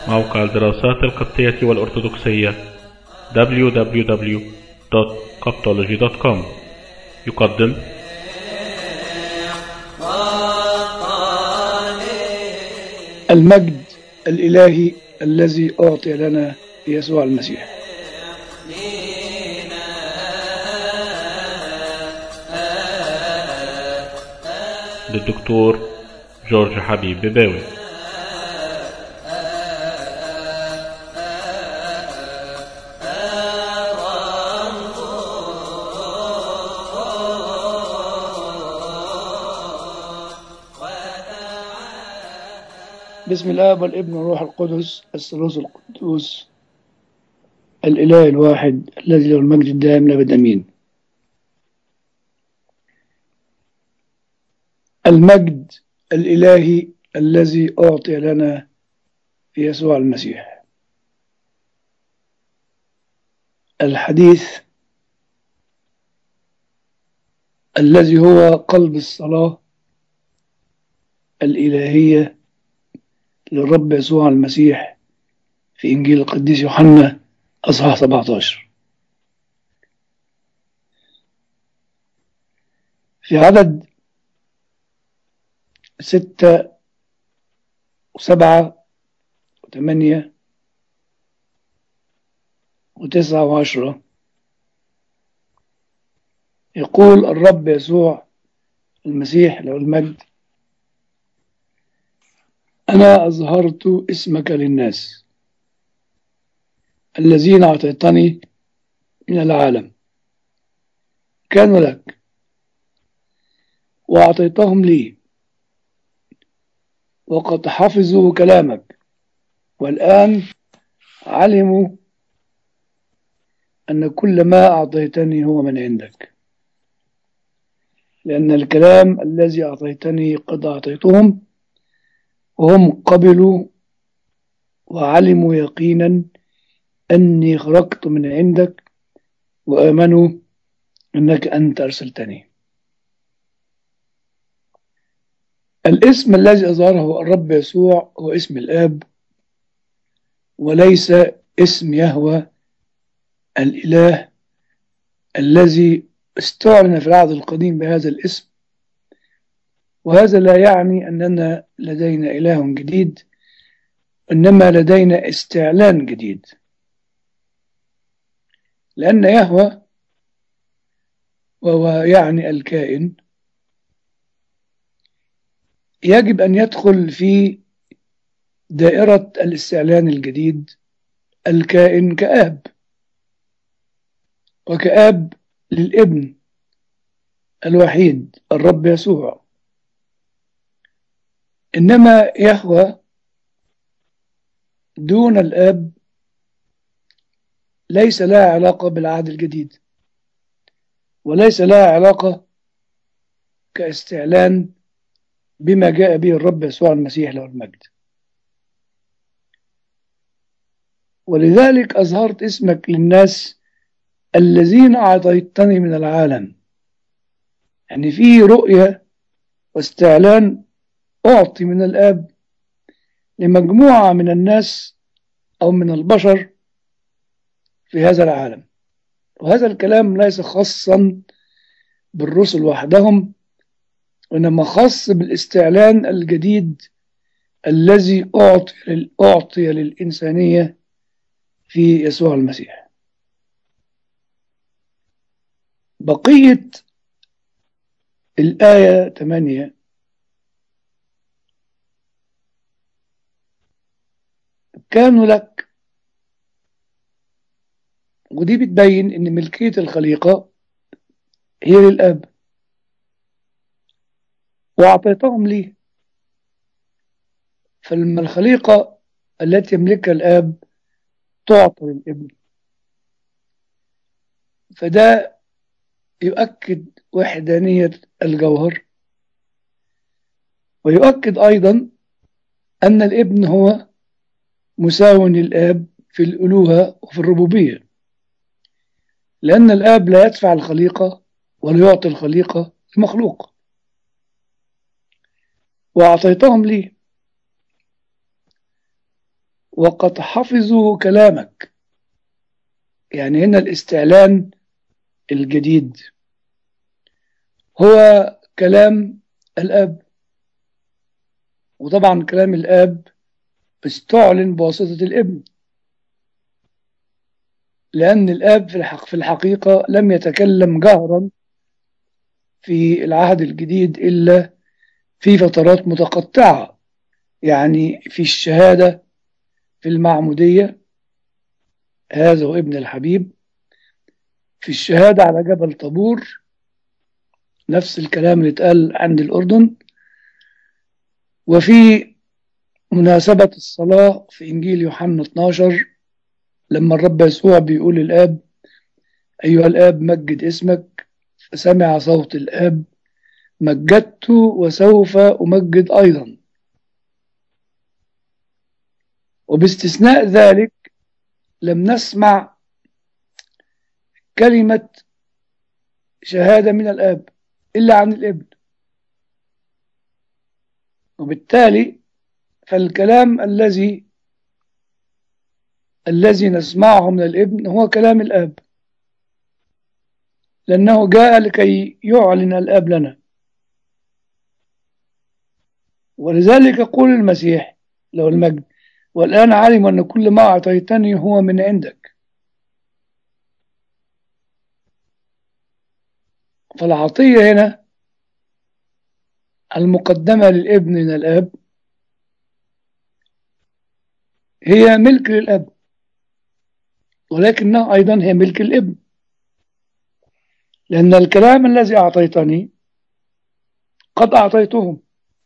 موقع الدراسات القبطية والأرثوذكسية www.coptology.com يقدم المجد الإلهي الذي أعطي لنا في يسوع المسيح للدكتور جورج حبيب بباوي بسم الآب والابن والروح القدس الثالوث القدوس الإله الواحد الذي له المجد الدائم لأبد أمين المجد الإلهي الذي أعطي لنا في يسوع المسيح الحديث الذي هو قلب الصلاة الإلهية للرب يسوع المسيح في إنجيل القديس يوحنا أصحاح 17 في عدد ستة وسبعة وثمانية وتسعة وعشرة يقول الرب يسوع المسيح له المجد أنا أظهرت اسمك للناس الذين أعطيتني من العالم كانوا لك وأعطيتهم لي وقد حفظوا كلامك والآن علموا أن كل ما أعطيتني هو من عندك لأن الكلام الذي أعطيتني قد أعطيتهم وهم قبلوا وعلموا يقينا أني خرجت من عندك وآمنوا أنك أنت أرسلتني الاسم الذي أظهره الرب يسوع هو اسم الآب وليس اسم يهوى الإله الذي استعلن في العهد القديم بهذا الاسم وهذا لا يعني أننا لدينا إله جديد إنما لدينا استعلان جديد لأن يهوى وهو يعني الكائن يجب أن يدخل في دائرة الاستعلان الجديد الكائن كآب وكآب للابن الوحيد الرب يسوع إنما يهوى دون الآب ليس لها علاقة بالعهد الجديد وليس لها علاقة كاستعلان بما جاء به الرب يسوع المسيح له المجد ولذلك أظهرت اسمك للناس الذين أعطيتني من العالم يعني في رؤية واستعلان أعطي من الآب لمجموعة من الناس أو من البشر في هذا العالم وهذا الكلام ليس خاصا بالرسل وحدهم وإنما خاص بالاستعلان الجديد الذي أعطي, أعطي للإنسانية في يسوع المسيح بقية الآية 8 كانوا لك ودي بتبين ان ملكية الخليقة هي للأب وأعطيتهم لي فلما الخليقة التي يملكها الآب تعطي للابن فده يؤكد وحدانية الجوهر ويؤكد أيضا أن الابن هو مساو للآب في الألوهة وفي الربوبية لأن الآب لا يدفع الخليقة ولا يعطي الخليقة لمخلوق وأعطيتهم لي وقد حفظوا كلامك يعني هنا الاستعلان الجديد هو كلام الأب وطبعا كلام الأب استعلن بواسطة الابن لأن الآب في الحق في الحقيقة لم يتكلم جهرا في العهد الجديد إلا في فترات متقطعة يعني في الشهادة في المعمودية هذا هو ابن الحبيب في الشهادة على جبل طابور نفس الكلام اللي اتقال عند الأردن وفي مناسبة الصلاة في إنجيل يوحنا 12 لما الرب يسوع بيقول للآب أيها الآب مجد اسمك فسمع صوت الآب مجدت وسوف أمجد أيضا وباستثناء ذلك لم نسمع كلمة شهادة من الآب إلا عن الابن وبالتالي فالكلام الذي الذي نسمعه من الابن هو كلام الآب لأنه جاء لكي يعلن الآب لنا ولذلك يقول المسيح له المجد والآن علم أن كل ما أعطيتني هو من عندك فالعطية هنا المقدمة للابن من الآب هي ملك للأب ولكنها أيضا هي ملك الابن لأن الكلام الذي أعطيتني قد أعطيتهم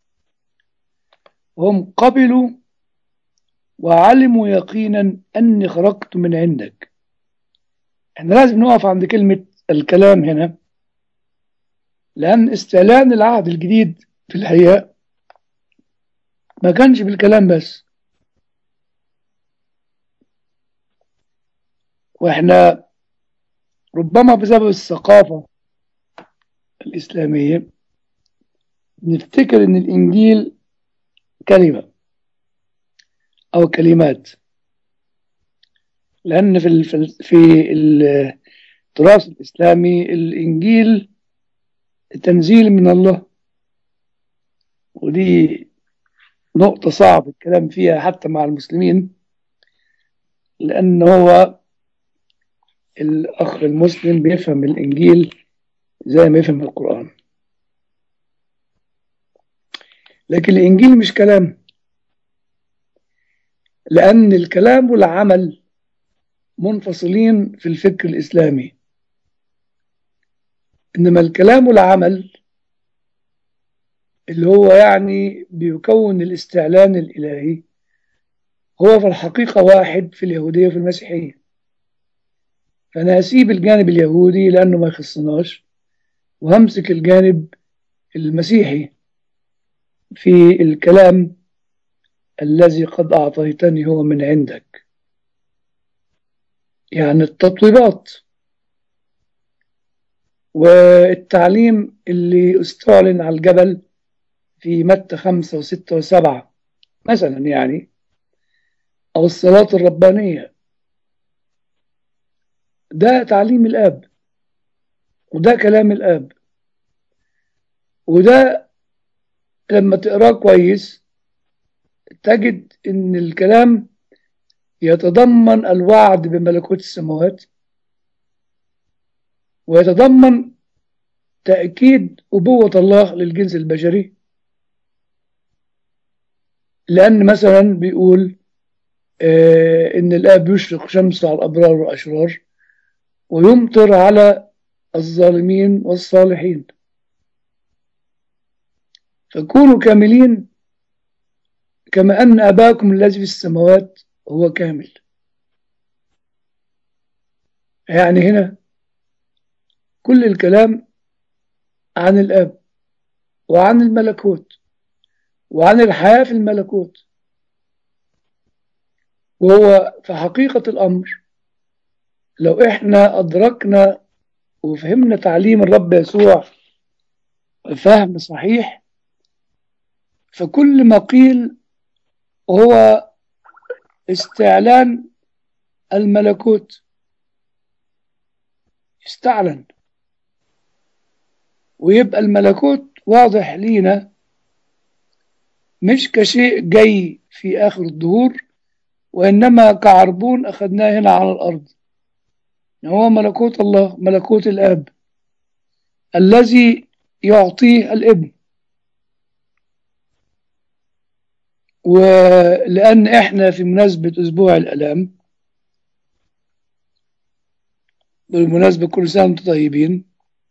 هم قبلوا وعلموا يقينا أني خرجت من عندك احنا لازم نقف عند كلمة الكلام هنا لأن استعلان العهد الجديد في الحقيقة ما كانش بالكلام بس واحنا ربما بسبب الثقافة الإسلامية نفتكر إن الإنجيل كلمة أو كلمات لأن في في التراث الإسلامي الإنجيل تنزيل من الله ودي نقطة صعب الكلام فيها حتى مع المسلمين لأن هو الأخ المسلم بيفهم الإنجيل زي ما يفهم القرآن لكن الإنجيل مش كلام لأن الكلام والعمل منفصلين في الفكر الإسلامي إنما الكلام والعمل اللي هو يعني بيكون الاستعلان الإلهي هو في الحقيقة واحد في اليهودية وفي المسيحية فأنا هسيب الجانب اليهودي لأنه ما يخصناش وهمسك الجانب المسيحي في الكلام الذي قد أعطيتني هو من عندك يعني التطويبات والتعليم اللي استعلن على الجبل في متى خمسة وستة وسبعة مثلا يعني أو الصلاة الربانية ده تعليم الآب وده كلام الآب وده لما تقراه كويس تجد إن الكلام يتضمن الوعد بملكوت السماوات ويتضمن تأكيد أبوة الله للجنس البشري لأن مثلا بيقول آه إن الآب يشرق شمسه على الأبرار والأشرار ويمطر على الظالمين والصالحين فكونوا كاملين كما أن أباكم الذي في السماوات هو كامل يعني هنا كل الكلام عن الآب وعن الملكوت وعن الحياة في الملكوت وهو في حقيقة الأمر لو إحنا أدركنا وفهمنا تعليم الرب يسوع فهم صحيح فكل ما قيل هو استعلان الملكوت استعلن ويبقى الملكوت واضح لينا مش كشيء جاي في آخر الظهور وإنما كعربون أخذناه هنا على الأرض هو ملكوت الله ملكوت الآب الذي يعطيه الابن ولأن إحنا في مناسبة أسبوع الألام بالمناسبة كل سنة وانتم طيبين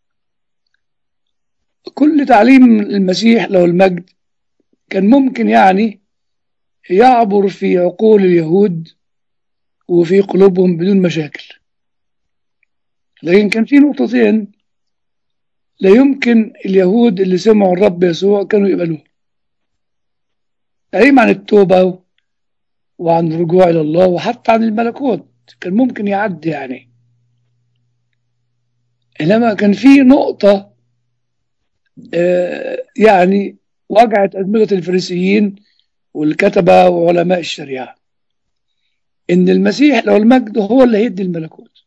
كل تعليم المسيح له المجد كان ممكن يعني يعبر في عقول اليهود وفي قلوبهم بدون مشاكل لكن كان في نقطتين لا يمكن اليهود اللي سمعوا الرب يسوع كانوا يقبلوه تعليم عن التوبة وعن الرجوع إلى الله وحتى عن الملكوت كان ممكن يعدي يعني إنما كان في نقطة آه يعني وجعت أدمغة الفريسيين والكتبة وعلماء الشريعة إن المسيح لو المجد هو اللي هيدي الملكوت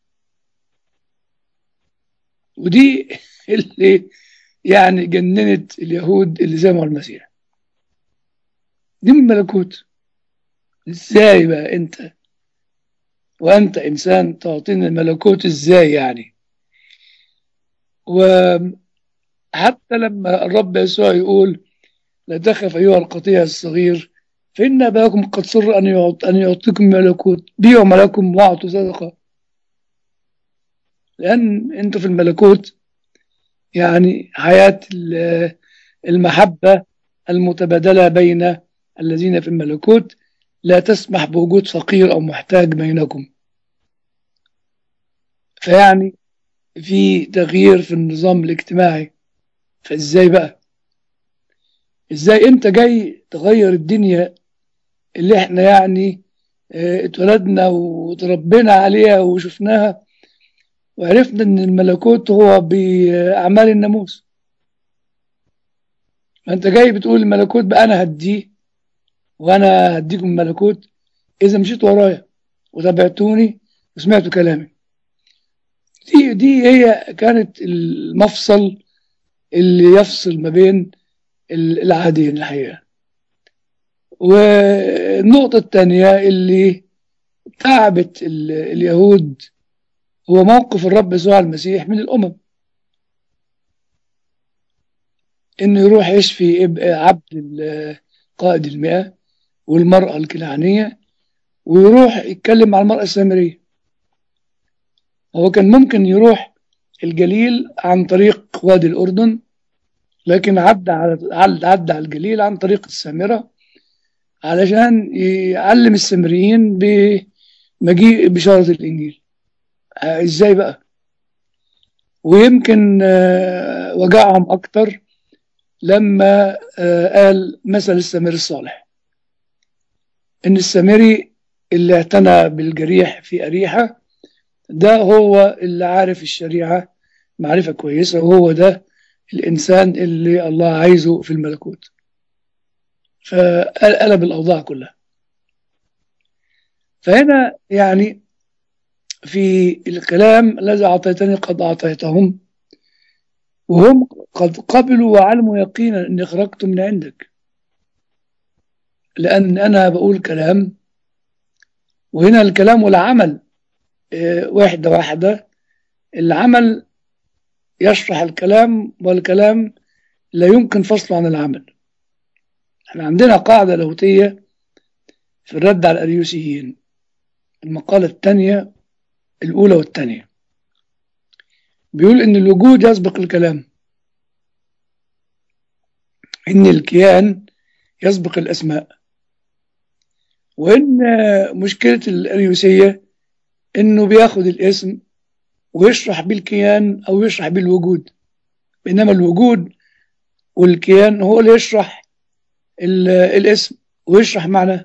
ودي اللي يعني جننت اليهود اللي سمعوا المسيح دي من الملكوت ازاي بقى انت وانت انسان تعطينا الملكوت ازاي يعني وحتى لما الرب يسوع يقول لا تخف ايها القطيع الصغير فان اباكم قد سر ان يعط ان يعطيكم ملكوت بيعوا ملكم واعطوا صدقه لان انتوا في الملكوت يعني حياه المحبه المتبادله بين الذين في الملكوت لا تسمح بوجود فقير أو محتاج بينكم فيعني في تغيير في النظام الاجتماعي فازاي بقى ازاي انت جاي تغير الدنيا اللي احنا يعني اه اتولدنا وتربينا عليها وشفناها وعرفنا ان الملكوت هو بأعمال الناموس ما انت جاي بتقول الملكوت بقى انا هديه وانا هديكم الملكوت اذا مشيت ورايا وتابعتوني وسمعتوا كلامي دي دي هي كانت المفصل اللي يفصل ما بين العهدين الحقيقه والنقطه الثانيه اللي تعبت اليهود هو موقف الرب يسوع المسيح من الامم انه يروح يشفي عبد قائد المئة والمرأة الكنعانية ويروح يتكلم مع المرأة السامرية هو كان ممكن يروح الجليل عن طريق وادي الأردن لكن عدى على عدى على الجليل عن طريق السامرة علشان يعلم السامريين بمجيء بشارة الإنجيل ازاي بقى ويمكن وجعهم أكتر لما قال مثل السامري الصالح ان السامري اللي اعتنى بالجريح في أريحة ده هو اللي عارف الشريعة معرفة كويسة وهو ده الإنسان اللي الله عايزه في الملكوت فقلب الأوضاع كلها فهنا يعني في الكلام الذي أعطيتني قد أعطيتهم وهم قد قبلوا وعلموا يقينا أني خرجت من عندك لأن أنا بقول كلام وهنا الكلام والعمل واحدة واحدة العمل يشرح الكلام والكلام لا يمكن فصله عن العمل احنا عندنا قاعدة لاهوتية في الرد على الأريوسيين المقالة الثانية الأولى والثانية بيقول إن الوجود يسبق الكلام إن الكيان يسبق الأسماء وإن مشكلة الأريوسية إنه بياخد الاسم ويشرح بالكيان أو يشرح بالوجود بينما الوجود والكيان هو اللي يشرح الاسم ويشرح معناه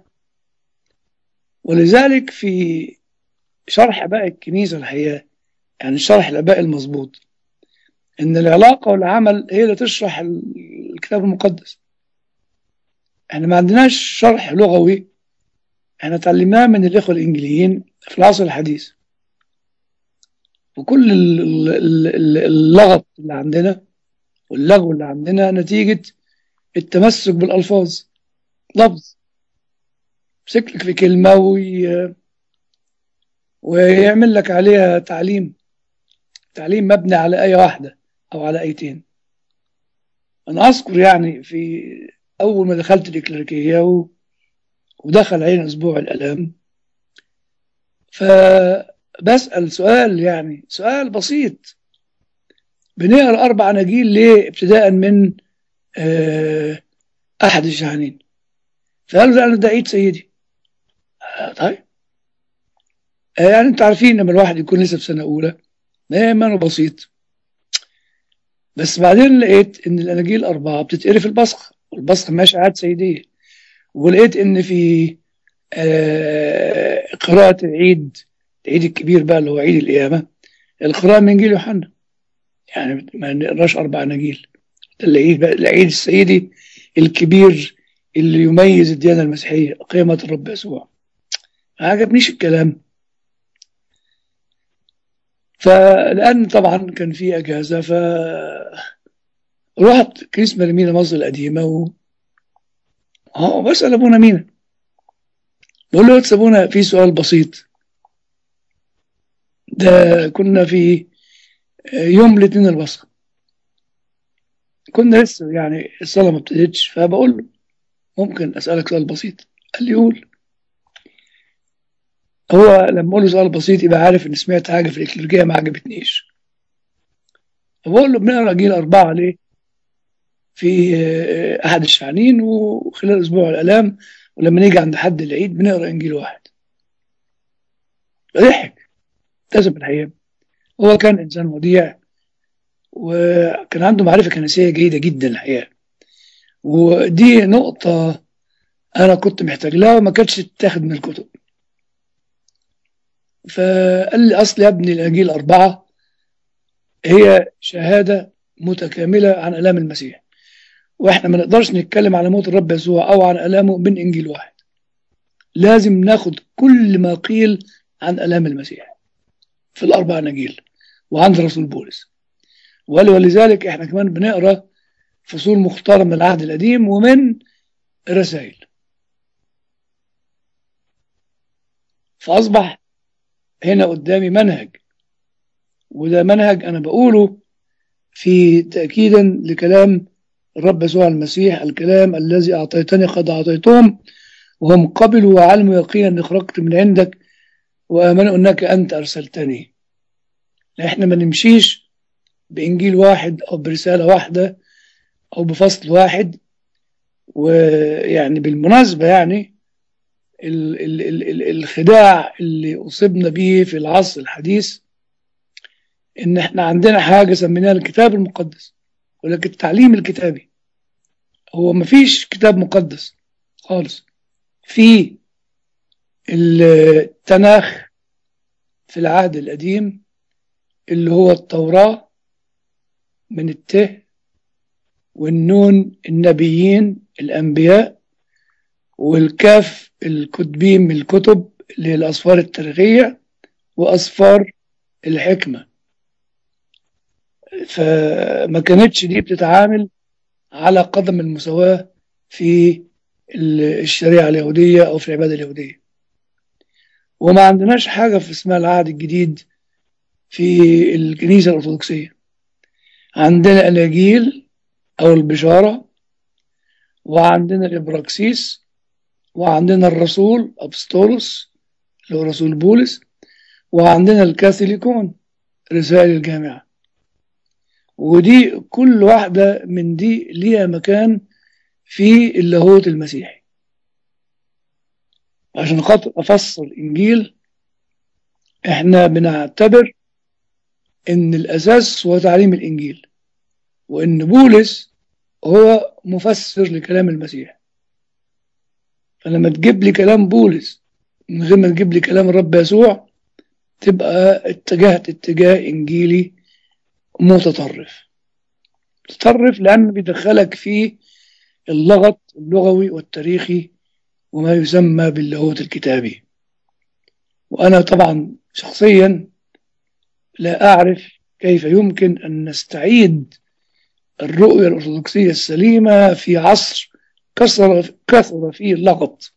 ولذلك في شرح بقى الكنيسة الحقيقة يعني شرح الآباء المظبوط إن العلاقة والعمل هي اللي تشرح الكتاب المقدس احنا ما عندناش شرح لغوي احنا اتعلمناه من الإخوة الإنجليين في العصر الحديث وكل ال- ال- ال- اللغط اللي عندنا واللغو اللي عندنا نتيجة التمسك بالألفاظ لفظ يمسك لك في كلمة وي... ويعمل لك عليها تعليم تعليم مبني على آية واحدة أو على آيتين أنا أذكر يعني في أول ما دخلت الإكليريكية و... ودخل علينا أسبوع الألام فبسأل سؤال يعني سؤال بسيط بنقرأ أربع أناجيل ليه ابتداء من آه، أحد الشحنين فقالوا لا أنا ده عيد سيدي آه، طيب آه، يعني أنتوا عارفين لما الواحد يكون لسه في سنة أولى ما إيمانه بسيط بس بعدين لقيت إن الأناجيل أربعة بتتقري في البصخ والبصخ ماشي عاد سيدية ولقيت إن في آه، قراءة العيد العيد الكبير بقى اللي هو عيد القيامة القراءة من إنجيل يوحنا يعني ما نقراش أربع أناجيل ده العيد بقى العيد السيدي الكبير اللي يميز الديانة المسيحية قيامة الرب يسوع ما عجبنيش الكلام فلأن طبعا كان في أجازة ف رحت كنيسة مريمينا مصر القديمة و اه بسأل أبونا مينا بقول له يا أبونا في سؤال بسيط ده كنا في يوم الاثنين البصر كنا لسه يعني الصلاة ما ابتدتش فبقول له ممكن أسألك سؤال بسيط قال لي قول هو لما أقول له سؤال بسيط يبقى عارف إن سمعت حاجة في الإكليريكية ما عجبتنيش فبقول له بنقرا جيل أربعة ليه في آه، أحد الشعنين وخلال أسبوع الآلام ولما نيجي عند حد العيد بنقرا إنجيل واحد ضحك ابتسم الحقيقة هو كان إنسان وديع وكان عنده معرفة كنسية جيدة جدا الحقيقة ودي نقطة أنا كنت محتاج لها وما كانتش تتاخد من الكتب فقال لي أصل يا ابني الأناجيل أربعة هي شهادة متكاملة عن آلام المسيح وإحنا ما نقدرش نتكلم على موت الرب يسوع أو عن آلامه من إنجيل واحد لازم ناخد كل ما قيل عن آلام المسيح في الأربع أناجيل وعند رسول بولس وقال ولذلك إحنا كمان بنقرأ فصول مختارة من العهد القديم ومن الرسائل فأصبح هنا قدامي منهج وده منهج أنا بقوله في تأكيدا لكلام الرب يسوع المسيح الكلام الذي أعطيتني قد أعطيتهم وهم قبلوا وعلموا يقينا أني خرجت من عندك وآمنوا أنك أنت أرسلتني إحنا ما نمشيش بإنجيل واحد أو برسالة واحدة أو بفصل واحد ويعني بالمناسبة يعني ال ال ال ال الخداع اللي أصبنا به في العصر الحديث إن إحنا عندنا حاجة سميناها الكتاب المقدس ولكن التعليم الكتابي هو مفيش كتاب مقدس خالص في التناخ في العهد القديم اللي هو التوراة من الته والنون النبيين الأنبياء والكاف الكتبين من الكتب اللي هي الأسفار التاريخية وأسفار الحكمة فما كانتش دي بتتعامل على قدم المساواة في الشريعة اليهودية أو في العبادة اليهودية وما عندناش حاجة في اسمها العهد الجديد في الكنيسة الأرثوذكسية عندنا الأناجيل أو البشارة وعندنا الإبراكسيس وعندنا الرسول أبسطولوس اللي هو رسول بولس وعندنا الكاثوليكون رسائل الجامعة ودي كل واحدة من دي ليها مكان في اللاهوت المسيحي عشان خاطر أفصل إنجيل إحنا بنعتبر إن الأساس هو تعليم الإنجيل وإن بولس هو مفسر لكلام المسيح فلما تجيب لي كلام بولس من غير ما تجيب لي كلام الرب يسوع تبقى اتجهت اتجاه إنجيلي متطرف متطرف لأن بيدخلك في اللغط اللغوي والتاريخي وما يسمى باللاهوت الكتابي وأنا طبعا شخصيا لا أعرف كيف يمكن أن نستعيد الرؤية الأرثوذكسية السليمة في عصر كثر كثر فيه اللغط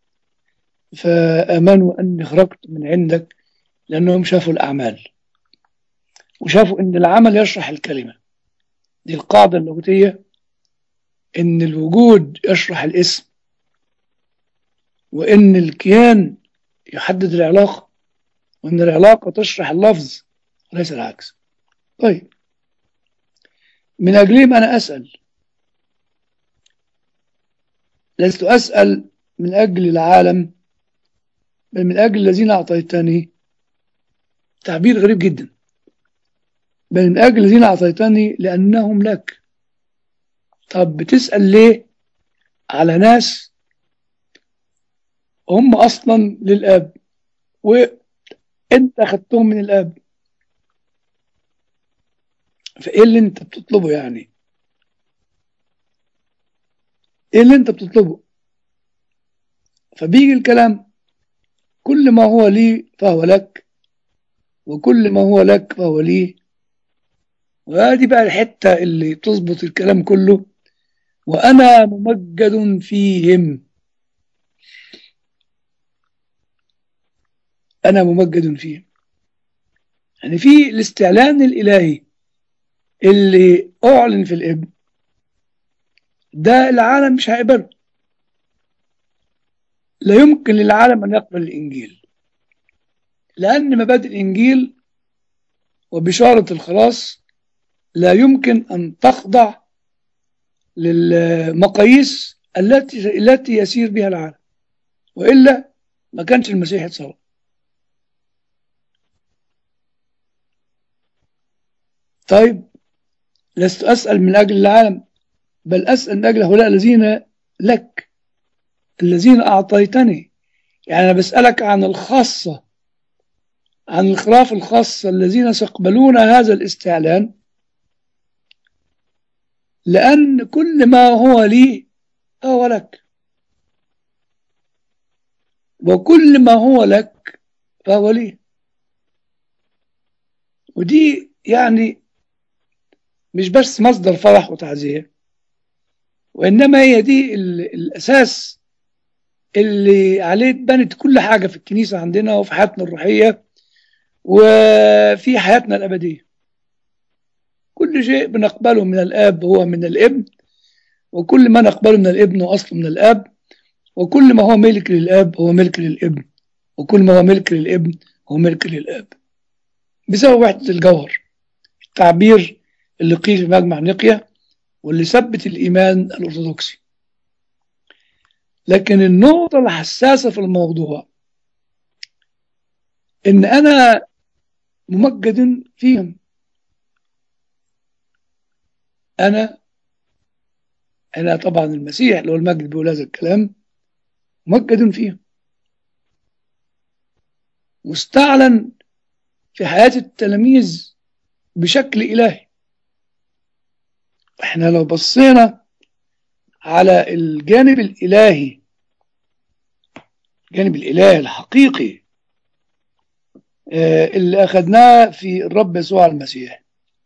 فآمنوا أني خرجت من عندك لأنهم شافوا الأعمال وشافوا أن العمل يشرح الكلمة دي القاعدة اللاهوتية أن الوجود يشرح الاسم وأن الكيان يحدد العلاقة وأن العلاقة تشرح اللفظ وليس العكس طيب من أجلهم أنا أسأل لست أسأل من أجل العالم بل من أجل الذين أعطيتني تعبير غريب جدا بل من أجل الذين أعطيتني لأنهم لك طب بتسأل ليه على ناس هم أصلا للآب وأنت أخذتهم من الآب فإيه اللي أنت بتطلبه يعني إيه اللي أنت بتطلبه فبيجي الكلام كل ما هو لي فهو لك وكل ما هو لك فهو لي وهذه بقى الحتة اللي تظبط الكلام كله وأنا ممجد فيهم أنا ممجد فيهم يعني في الاستعلان الإلهي اللي أعلن في الابن ده العالم مش هيقبله لا يمكن للعالم أن يقبل الإنجيل لأن مبادئ الإنجيل وبشارة الخلاص لا يمكن أن تخضع للمقاييس التي التي يسير بها العالم وإلا ما كانش المسيح يتصور طيب لست أسأل من أجل العالم بل أسأل من أجل هؤلاء الذين لك الذين أعطيتني يعني أنا بسألك عن الخاصة عن الخراف الخاصة الذين سيقبلون هذا الاستعلان لأن كل ما هو لي هو لك وكل ما هو لك فهو لي ودي يعني مش بس مصدر فرح وتعزية وإنما هي دي الأساس اللي عليه اتبنت كل حاجة في الكنيسة عندنا وفي حياتنا الروحية وفي حياتنا الأبدية كل شيء بنقبله من الآب هو من الابن وكل ما نقبله من الابن هو أصله من الآب وكل ما هو ملك للآب هو ملك للابن وكل ما هو ملك للابن هو ملك للآب بسبب وحدة الجوهر التعبير اللي قيل في مجمع نقية واللي ثبت الإيمان الأرثوذكسي لكن النقطة الحساسة في الموضوع إن أنا ممجد فيهم أنا أنا طبعا المسيح اللي هو المجد بيقول هذا الكلام ممجد فيهم مستعلن في حياة التلاميذ بشكل إلهي احنا لو بصينا على الجانب الإلهي الجانب الإلهي الحقيقي اللي أخذناه في الرب يسوع المسيح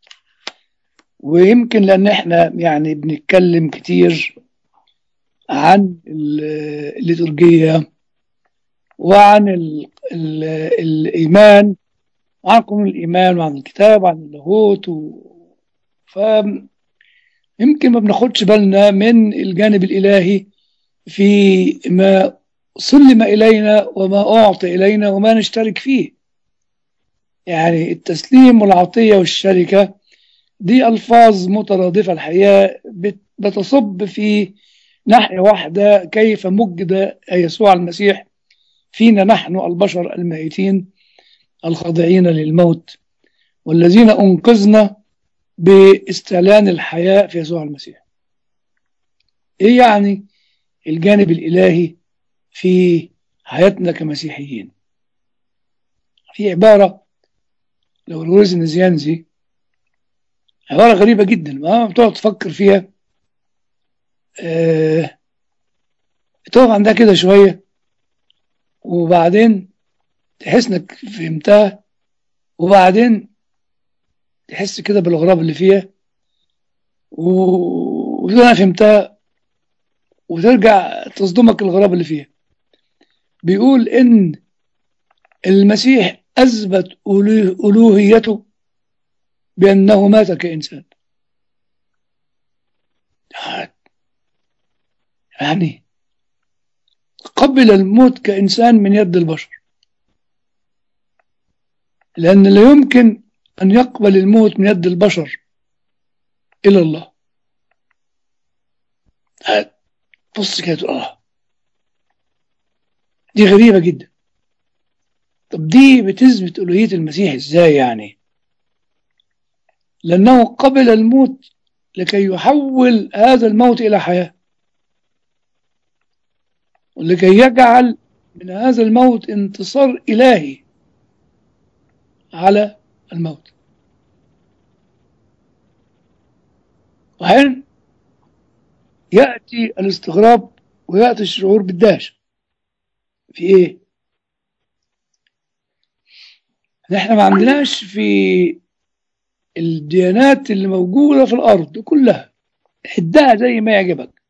ويمكن لأن احنا يعني بنتكلم كتير عن الليتورجية وعن ال ال الإيمان وعن قانون الإيمان وعن الكتاب وعن اللاهوت و... ف يمكن ما بناخدش بالنا من الجانب الإلهي في ما سلم إلينا وما أعطي إلينا وما نشترك فيه يعني التسليم والعطية والشركة دي ألفاظ مترادفة الحقيقة بتصب في ناحية واحدة كيف مجد يسوع المسيح فينا نحن البشر الميتين الخاضعين للموت والذين أنقذنا باستعلان الحياة في يسوع المسيح إيه يعني الجانب الإلهي في حياتنا كمسيحيين في عبارة لو الورز النزيانزي عبارة غريبة جدا ما بتقعد تفكر فيها آه تقف عندها كده شوية وبعدين تحس انك فهمتها وبعدين تحس كده بالغراب اللي فيها و- وتقول انا فهمتها وترجع تصدمك الغراب اللي فيها بيقول ان المسيح اثبت ألوه- الوهيته بانه مات كانسان يعني قبل الموت كإنسان من يد البشر لأن لا يمكن أن يقبل الموت من يد البشر إلا الله بص كده تقول آه دي غريبة جدا طب دي بتثبت ألوهية المسيح إزاي يعني لأنه قبل الموت لكي يحول هذا الموت إلى حياة ولكي يجعل من هذا الموت انتصار إلهي على الموت وحين يأتي الاستغراب ويأتي الشعور بالدهشة في إيه؟ نحن ما عندناش في الديانات اللي موجودة في الأرض كلها حدها زي ما يعجبك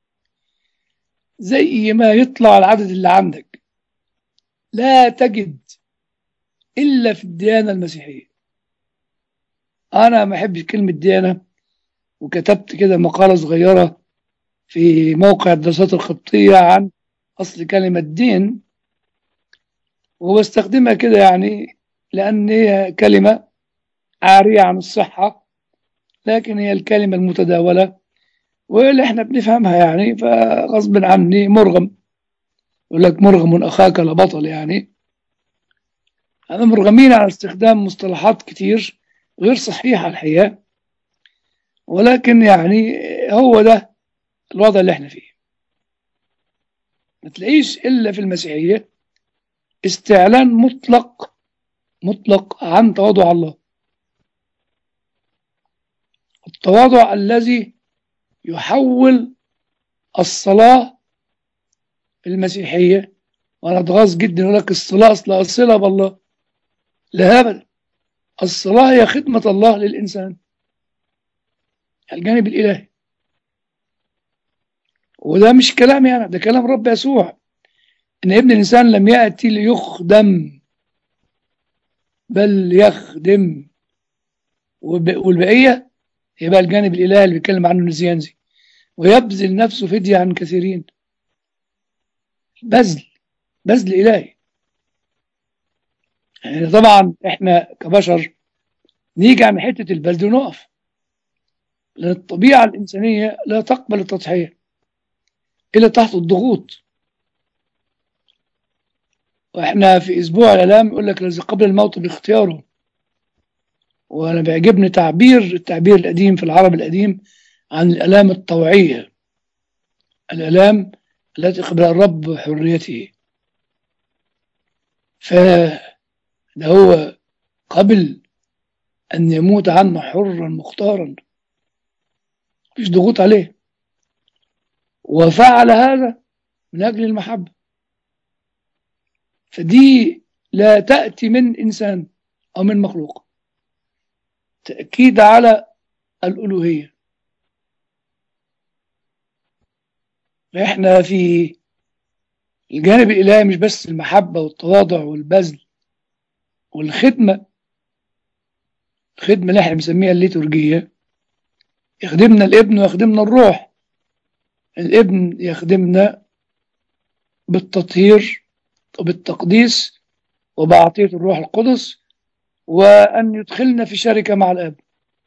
زي ما يطلع العدد اللي عندك لا تجد إلا في الديانة المسيحية أنا ما أحبش كلمة ديانة وكتبت كده مقالة صغيرة في موقع الدراسات الخطية عن أصل كلمة دين وبستخدمها كده يعني لأن هي كلمة عارية عن الصحة لكن هي الكلمة المتداولة واللي احنا بنفهمها يعني فغصب عني مرغم يقول لك مرغم أخاك لبطل يعني أنا مرغمين على استخدام مصطلحات كتير غير صحيحة الحقيقة ولكن يعني هو ده الوضع اللي احنا فيه ما تلاقيش إلا في المسيحية استعلان مطلق مطلق عن تواضع الله التواضع الذي يحول الصلاة في المسيحية وأنا أتغاظ جدا يقول لك الصلاة أصلها الصلة بالله لا أبدا الصلاة هي خدمة الله للإنسان الجانب الإلهي وده مش كلامي أنا ده كلام رب يسوع إن ابن الإنسان لم يأتي ليخدم بل يخدم وب- والبقية يبقى الجانب الإلهي اللي بيتكلم عنه نزيانزي ويبذل نفسه فدية عن كثيرين بذل بذل إلهي يعني طبعا احنا كبشر نيجي عن حتة البذل ونقف لأن الطبيعة الإنسانية لا تقبل التضحية إلا تحت الضغوط واحنا في أسبوع الآلام يقول لك الذي قبل الموت باختياره وأنا بيعجبني تعبير التعبير القديم في العرب القديم عن الآلام الطوعية الآلام التي قبل الرب حريته فده هو قبل أن يموت عنا حرا مختارا مفيش ضغوط عليه وفعل هذا من أجل المحبة فدي لا تأتي من إنسان أو من مخلوق تأكيد على الألوهية احنا في الجانب الإلهي مش بس المحبة والتواضع والبذل والخدمة الخدمة اللي احنا بنسميها الليتورجية يخدمنا الابن ويخدمنا الروح الابن يخدمنا بالتطهير وبالتقديس وبعطية الروح القدس وأن يدخلنا في شركة مع الأب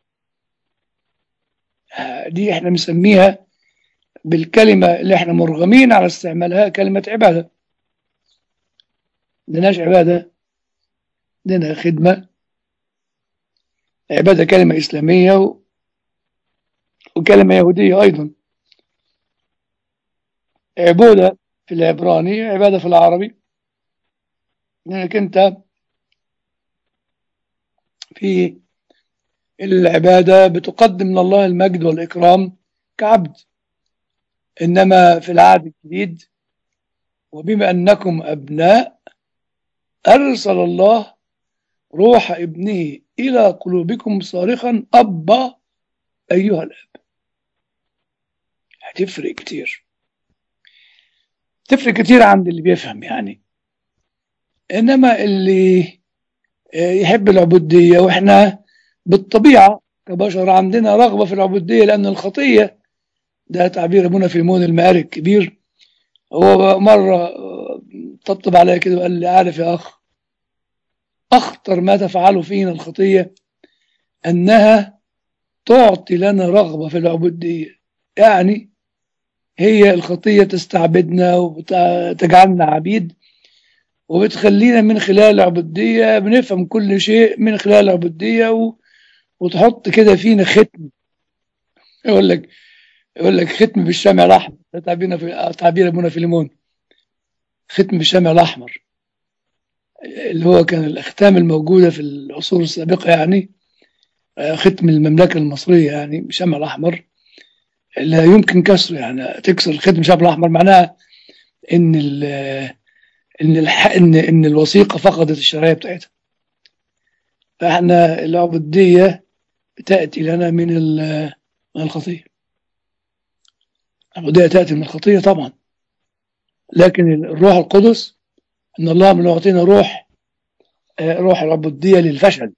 دي احنا بنسميها بالكلمة اللي احنا مرغمين على استعمالها كلمة عبادة عندناش عبادة عندنا خدمة عبادة كلمة إسلامية و... وكلمة يهودية أيضا عبودة في العبراني عبادة في العربي لأنك أنت في العبادة بتقدم لله المجد والإكرام كعبد إنما في العهد الجديد وبما أنكم أبناء أرسل الله روح ابنه إلى قلوبكم صارخا أبا أيها الأب هتفرق كتير تفرق كتير عند اللي بيفهم يعني إنما اللي يحب العبودية وإحنا بالطبيعة كبشر عندنا رغبة في العبودية لأن الخطية ده تعبير أبونا في المون المعارك الكبير هو مرة طبطب عليا كده وقال لي عارف يا أخ أخطر ما تفعله فينا الخطية أنها تعطي لنا رغبة في العبودية يعني هي الخطية تستعبدنا وتجعلنا عبيد وبتخلينا من خلال العبودية بنفهم كل شيء من خلال العبودية و... وتحط كده فينا ختم يقول لك يقول لك ختم بالشمع الأحمر ده تعبيرنا في تعبير أبونا فيليمون ختم بالشمع الأحمر اللي هو كان الأختام الموجودة في العصور السابقة يعني ختم المملكة المصرية يعني بالشمع الأحمر لا يمكن كسره يعني تكسر ختم الشمع الأحمر معناها إن ال إن الح... إن إن الوثيقة فقدت الشرعية بتاعتها فإحنا العبودية تأتي لنا من من الخطية العبودية تأتي من الخطية طبعا لكن الروح القدس إن الله من يعطينا روح روح العبودية للفشل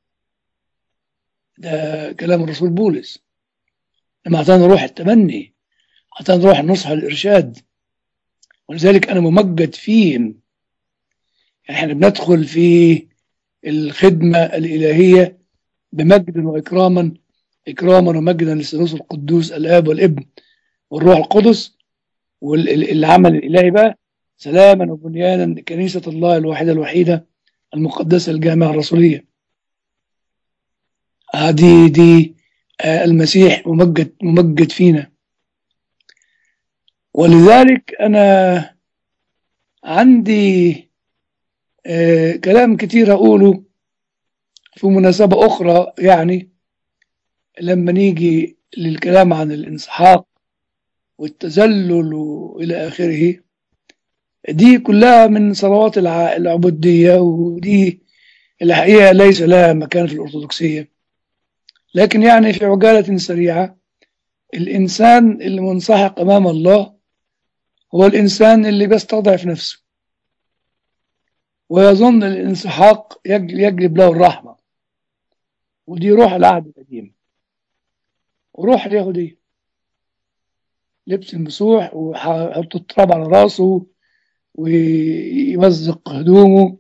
ده كلام الرسول بولس لما أعطانا روح التمني أعطانا روح النصح والإرشاد ولذلك أنا ممجد فيهم احنا بندخل في الخدمة الإلهية بمجد وإكراما إكراما ومجدا للثالوث القدوس الآب والابن والروح القدس والعمل الإلهي بقى سلاما وبنيانا لكنيسة الله الواحدة الوحيدة المقدسة الجامعة الرسولية هذه دي المسيح ممجد ممجد فينا ولذلك أنا عندي آه كلام كتير أقوله في مناسبة أخرى يعني لما نيجي للكلام عن الانسحاق والتذلل وإلى آخره دي كلها من صلوات العبودية ودي الحقيقة ليس لها مكان في الأرثوذكسية لكن يعني في عجالة سريعة الإنسان اللي منسحق أمام الله هو الإنسان اللي بيستضعف نفسه ويظن الانسحاق يجلب له الرحمة ودي روح العهد القديم وروح اليهودية لبس المسوح ويحط التراب على راسه ويمزق هدومه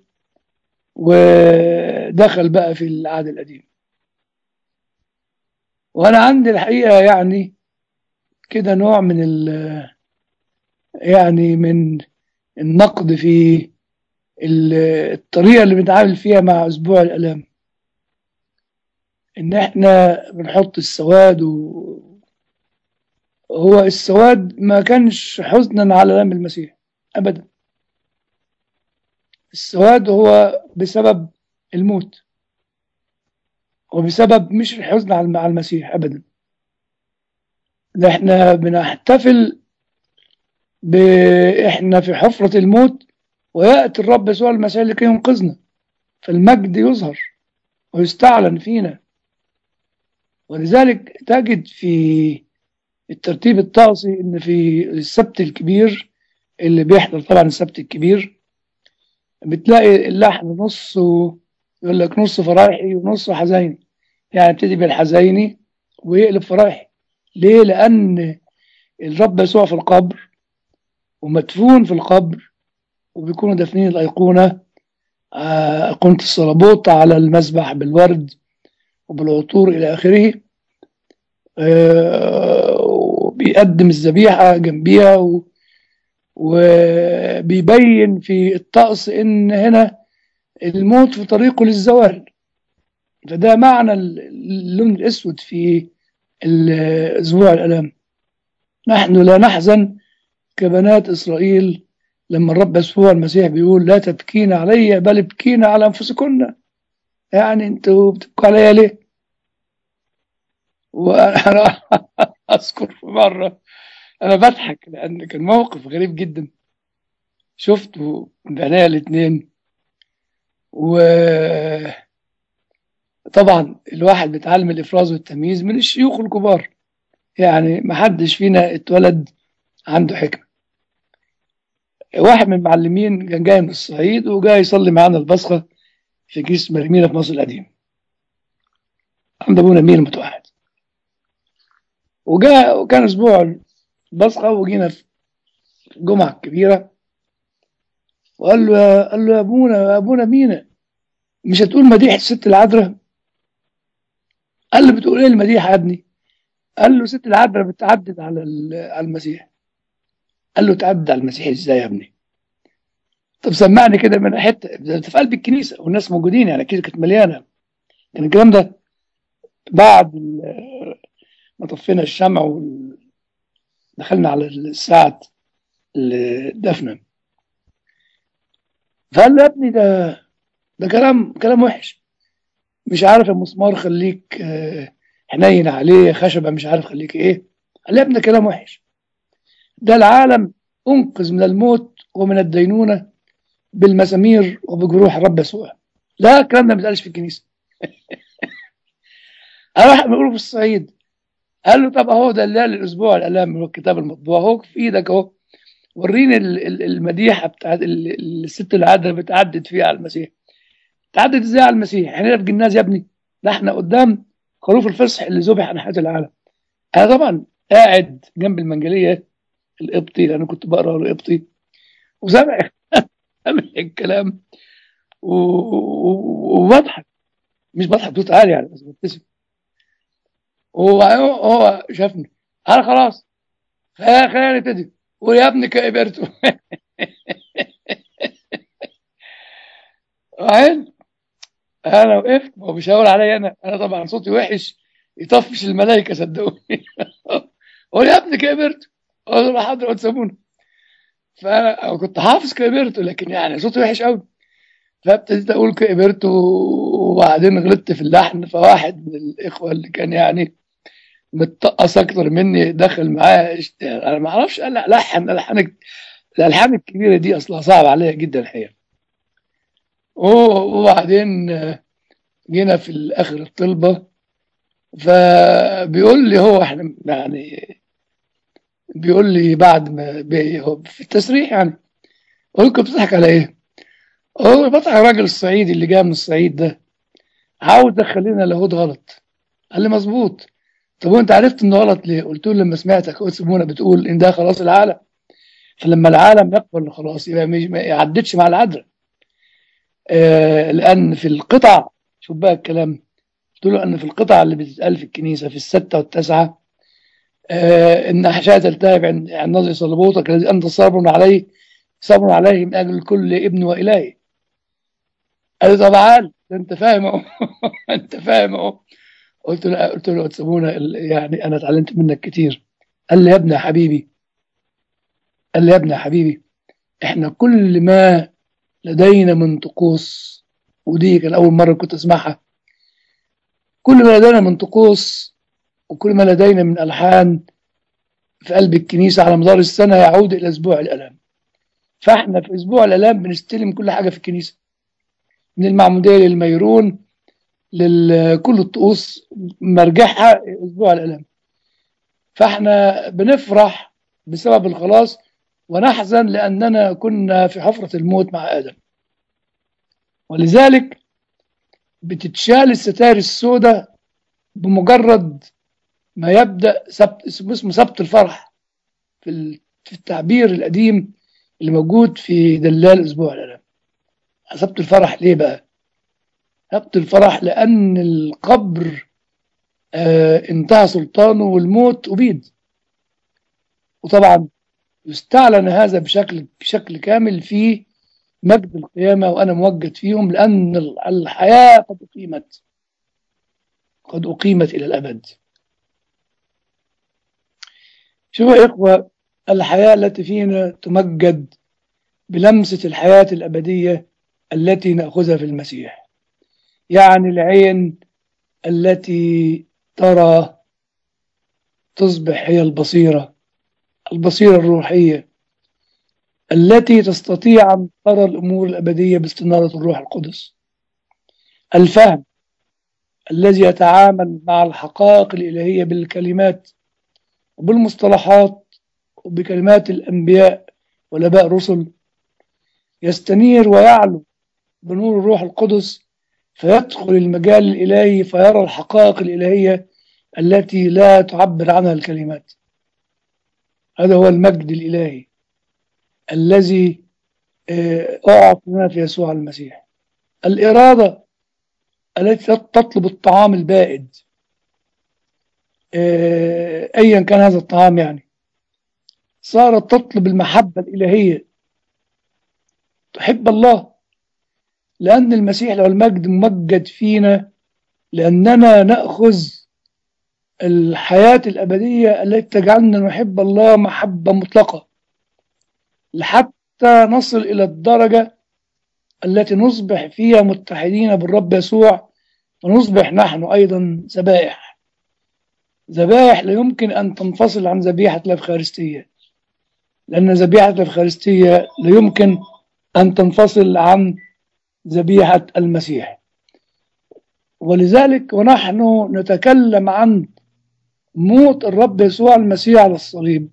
ودخل بقى في العهد القديم وانا عندي الحقيقة يعني كده نوع من ال يعني من النقد في الطريقة اللي بنتعامل فيها مع أسبوع الألام إن إحنا بنحط السواد و... هو السواد ما كانش حزنا على ألام المسيح أبدا السواد هو بسبب الموت وبسبب مش الحزن على المسيح أبدا ده إحنا بنحتفل ب... إحنا في حفرة الموت ويأتي الرب يسوع المسيح لكي ينقذنا فالمجد يظهر ويستعلن فينا ولذلك تجد في الترتيب الطقسي ان في السبت الكبير اللي بيحضر طبعا السبت الكبير بتلاقي اللحن نصه يقول لك نص فرايحي ونص حزيني يعني ابتدي بالحزيني ويقلب فرايحي ليه لان الرب يسوع في القبر ومدفون في القبر وبيكونوا دافنين الأيقونة أيقونة الصلبوت على المذبح بالورد وبالعطور إلى آخره وبيقدم الذبيحة جنبيها وبيبين في الطقس إن هنا الموت في طريقه للزوال فده معنى اللون الأسود في أسبوع الألام نحن لا نحزن كبنات إسرائيل لما الرب يسوع المسيح بيقول لا تبكين علي بل ابكين على انفسكن يعني انتوا بتبكوا عليا ليه وانا اذكر في مره انا بضحك لان كان موقف غريب جدا شفته بعناية الاثنين و طبعا الواحد بيتعلم الافراز والتمييز من الشيوخ الكبار يعني ما حدش فينا اتولد عنده حكمه واحد من المعلمين كان جاي من الصعيد وجاي يصلي معانا البصخه في كيس مرمينا في مصر القديم عند ابونا مين المتوحد وجاء وكان اسبوع البصخه وجينا في الجمعه الكبيره وقال له يا قال له يا ابونا يا ابونا مينا مش هتقول مديح الست العذراء قال له بتقول ايه المديح يا ابني قال له ست العذراء بتعدد على ال- على المسيح قال له تعدد على المسيح ازاي يا ابني طب سمعني كده من حته ده في قلب الكنيسه والناس موجودين يعني الكنيسه كانت مليانه كان الكلام ده بعد ال- ما طفينا الشمع ودخلنا على الساعه الدفنه فقال له يا ابني ده ده كلام كلام وحش مش عارف المسمار خليك آه، حنين عليه خشبه مش عارف خليك ايه قال لي يا ابني ده كلام وحش ده العالم انقذ من الموت ومن الدينونه بالمسامير وبجروح الرب يسوع لا الكلام ده ما بيتقالش في الكنيسه انا واحد بيقوله في الصعيد قال له طب اهو ده اللي الاسبوع الالام من الكتاب المطبوع اهو في ايدك اهو وريني ال- ال- المديحه بتاعت ال- ال- الست العاده بتعدد فيها على المسيح تعدد ازاي على المسيح احنا في جناز يا ابني ده احنا قدام خروف الفصح اللي ذبح عن حياه العالم انا طبعا قاعد جنب المنجليه القبطي لان كنت بقرا له قبطي وسامع سامع الكلام و- و- وبضحك مش بضحك بصوت عالي يعني بس ببتسم هو هو شافني انا خلاص خلينا خلينا نبتدي قول يا ابني كبرت وبعدين انا وقفت هو بيشاور عليا انا انا طبعا صوتي وحش يطفش الملائكه صدقوني قول يا ابني كبرت قول له حاضر وتسابوني فانا كنت حافظ كبرت لكن يعني صوتي وحش قوي فابتديت اقول كبرت وبعدين غلطت في اللحن فواحد من الاخوه اللي كان يعني متقص اكتر مني دخل معاه اشت- انا ما اعرفش قال لا، لحن الالحان الالحان الكبيره دي اصلا صعب عليا جدا الحقيقه وبعدين آه، جينا في اخر الطلبه فبيقول لي هو احنا يعني بيقول لي بعد ما بي- هو في التسريح يعني قلت له بتضحك على ايه؟ هو بضحك على الراجل الصعيدي اللي جاي من الصعيد ده عاوز دخلنا لاهوت غلط قال لي مظبوط طب وانت عرفت انه غلط ليه؟ قلت له لما سمعتك قدس منى بتقول ان ده خلاص العالم فلما العالم يقبل خلاص يبقى مش- ما يعددش مع العذراء آه لان في القطع شوف بقى الكلام قلت له ان في القطع اللي بتتقال في الكنيسه في السته والتسعه آه ان احشاء تلتهب عن عن نظر صلبوتك الذي انت صبر عليه صبر عليه من اجل كل ابن والهي قال لي طب عال ده انت فاهم اهو انت فاهم اهو قلت له قلت له تسمونا يعني انا اتعلمت منك كتير قال لي يا ابني يا حبيبي قال لي يا ابني يا حبيبي احنا كل ما لدينا من طقوس ودي كان اول مره كنت اسمعها كل ما لدينا من طقوس وكل ما لدينا من الحان في قلب الكنيسه على مدار السنه يعود الى اسبوع الالام فاحنا في اسبوع الالام بنستلم كل حاجه في الكنيسه من المعموديه للميرون لكل الطقوس مرجعها اسبوع الالام فاحنا بنفرح بسبب الخلاص ونحزن لاننا كنا في حفره الموت مع ادم ولذلك بتتشال الستائر السوداء بمجرد ما يبدا سبت اسمه سبت الفرح في ال- في التعبير القديم اللي موجود في دلال اسبوع الالام سبت الفرح ليه بقى سبت الفرح لان القبر آه انتهى سلطانه والموت أبيد وطبعا يستعلن هذا بشكل بشكل كامل في مجد القيامة وأنا موجد فيهم لأن الحياة قد أقيمت قد أقيمت إلى الأبد شوفوا يا إخوة الحياة التي فينا تمجد بلمسة الحياة الأبدية التي نأخذها في المسيح يعني العين التي ترى تصبح هي البصيرة البصيرة الروحية التي تستطيع أن ترى الأمور الأبدية باستنارة الروح القدس الفهم الذي يتعامل مع الحقائق الإلهية بالكلمات وبالمصطلحات وبكلمات الأنبياء والآباء الرسل يستنير ويعلو بنور الروح القدس فيدخل المجال الإلهي فيرى الحقائق الإلهية التي لا تعبر عنها الكلمات هذا هو المجد الإلهي الذي أعطى لنا في يسوع المسيح الإرادة التي تطلب الطعام البائد أيا كان هذا الطعام يعني صارت تطلب المحبة الإلهية تحب الله لأن المسيح له المجد ممجد فينا لأننا نأخذ الحياة الأبدية التي تجعلنا نحب الله محبة مطلقة لحتى نصل إلى الدرجة التي نصبح فيها متحدين بالرب يسوع ونصبح نحن أيضا ذبائح ذبائح لا يمكن أن تنفصل عن ذبيحة الأفخارستية لأن ذبيحة الأفخارستية لا يمكن أن تنفصل عن ذبيحة المسيح ولذلك ونحن نتكلم عن موت الرب يسوع المسيح على الصليب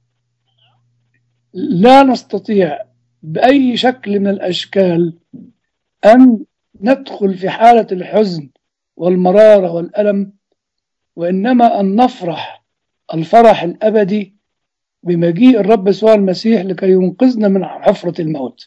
لا نستطيع بأي شكل من الأشكال أن ندخل في حالة الحزن والمرارة والألم وإنما أن نفرح الفرح الأبدي بمجيء الرب يسوع المسيح لكي ينقذنا من حفرة الموت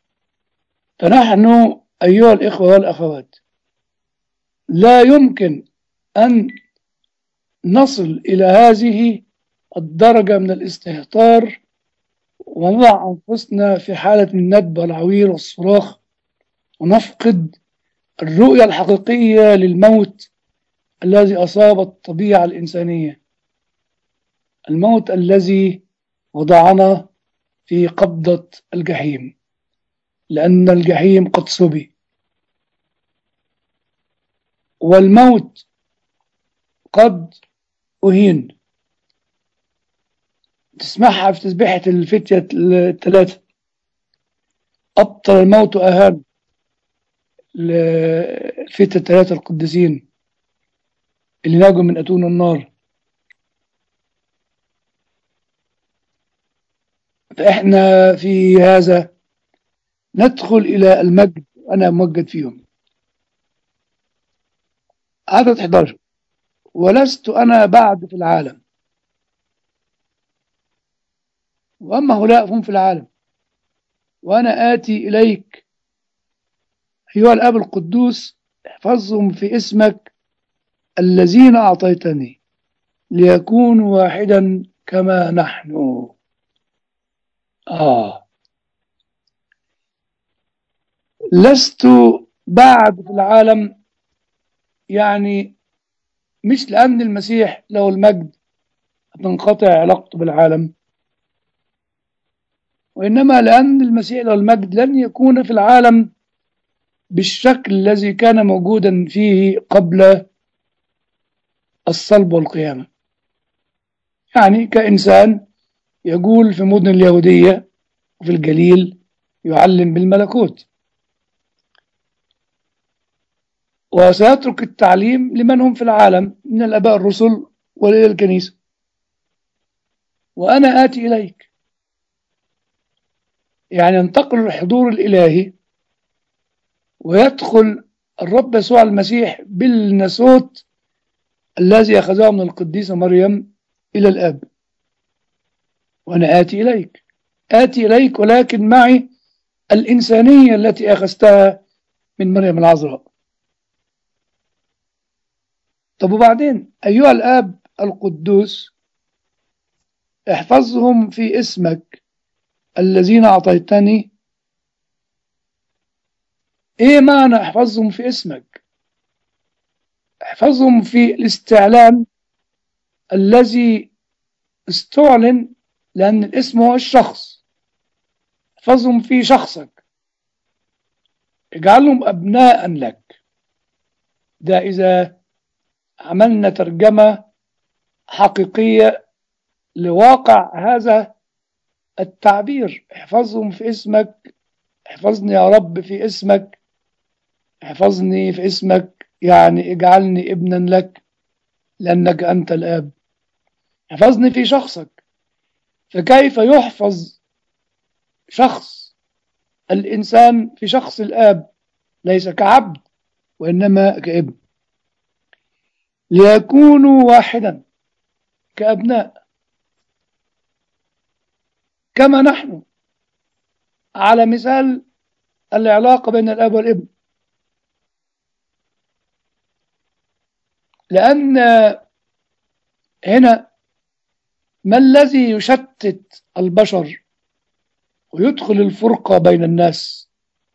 فنحن أيها الإخوة والأخوات لا يمكن أن نصل إلى هذه الدرجة من الاستهتار ونضع أنفسنا في حالة الندب والعويل والصراخ ونفقد الرؤية الحقيقية للموت الذي أصاب الطبيعة الإنسانية الموت الذي وضعنا في قبضة الجحيم لأن الجحيم قد سبي والموت قد أهين تسمعها في تسبيحة الفتية الثلاثة أبطل الموت أهان الفتية الثلاثة القديسين اللي ناجوا من أتون النار فإحنا في هذا ندخل إلى المجد أنا ممجد فيهم عدد 11 ولست أنا بعد في العالم وأما هؤلاء فهم في العالم وأنا آتي إليك أيها الأب القدوس احفظهم في اسمك الذين أعطيتني ليكونوا واحدا كما نحن آه لست بعد في العالم يعني مش لأن المسيح له المجد تنقطع علاقته بالعالم وإنما لأن المسيح له المجد لن يكون في العالم بالشكل الذي كان موجودا فيه قبل الصلب والقيامة يعني كإنسان يقول في مدن اليهودية وفي الجليل يعلم بالملكوت وسيترك التعليم لمن هم في العالم من الآباء الرسل وإلى الكنيسة وأنا آتي إليك يعني ينتقل الحضور الإلهي ويدخل الرب يسوع المسيح بالنسوت الذي أخذه من القديسة مريم إلى الآب وأنا آتي إليك آتي إليك ولكن معي الإنسانية التي أخذتها من مريم العذراء طب وبعدين أيها الآب القدوس احفظهم في اسمك الذين أعطيتني إيه معنى احفظهم في اسمك احفظهم في الاستعلان الذي استعلن لأن الاسم هو الشخص احفظهم في شخصك اجعلهم أبناء لك ده إذا عملنا ترجمة حقيقية لواقع هذا التعبير احفظهم في اسمك احفظني يا رب في اسمك احفظني في اسمك يعني اجعلني ابنا لك لأنك أنت الآب احفظني في شخصك فكيف يحفظ شخص الإنسان في شخص الآب ليس كعبد وإنما كابن ليكونوا واحدا كأبناء كما نحن على مثال العلاقة بين الأب والابن لأن هنا ما الذي يشتت البشر ويدخل الفرقة بين الناس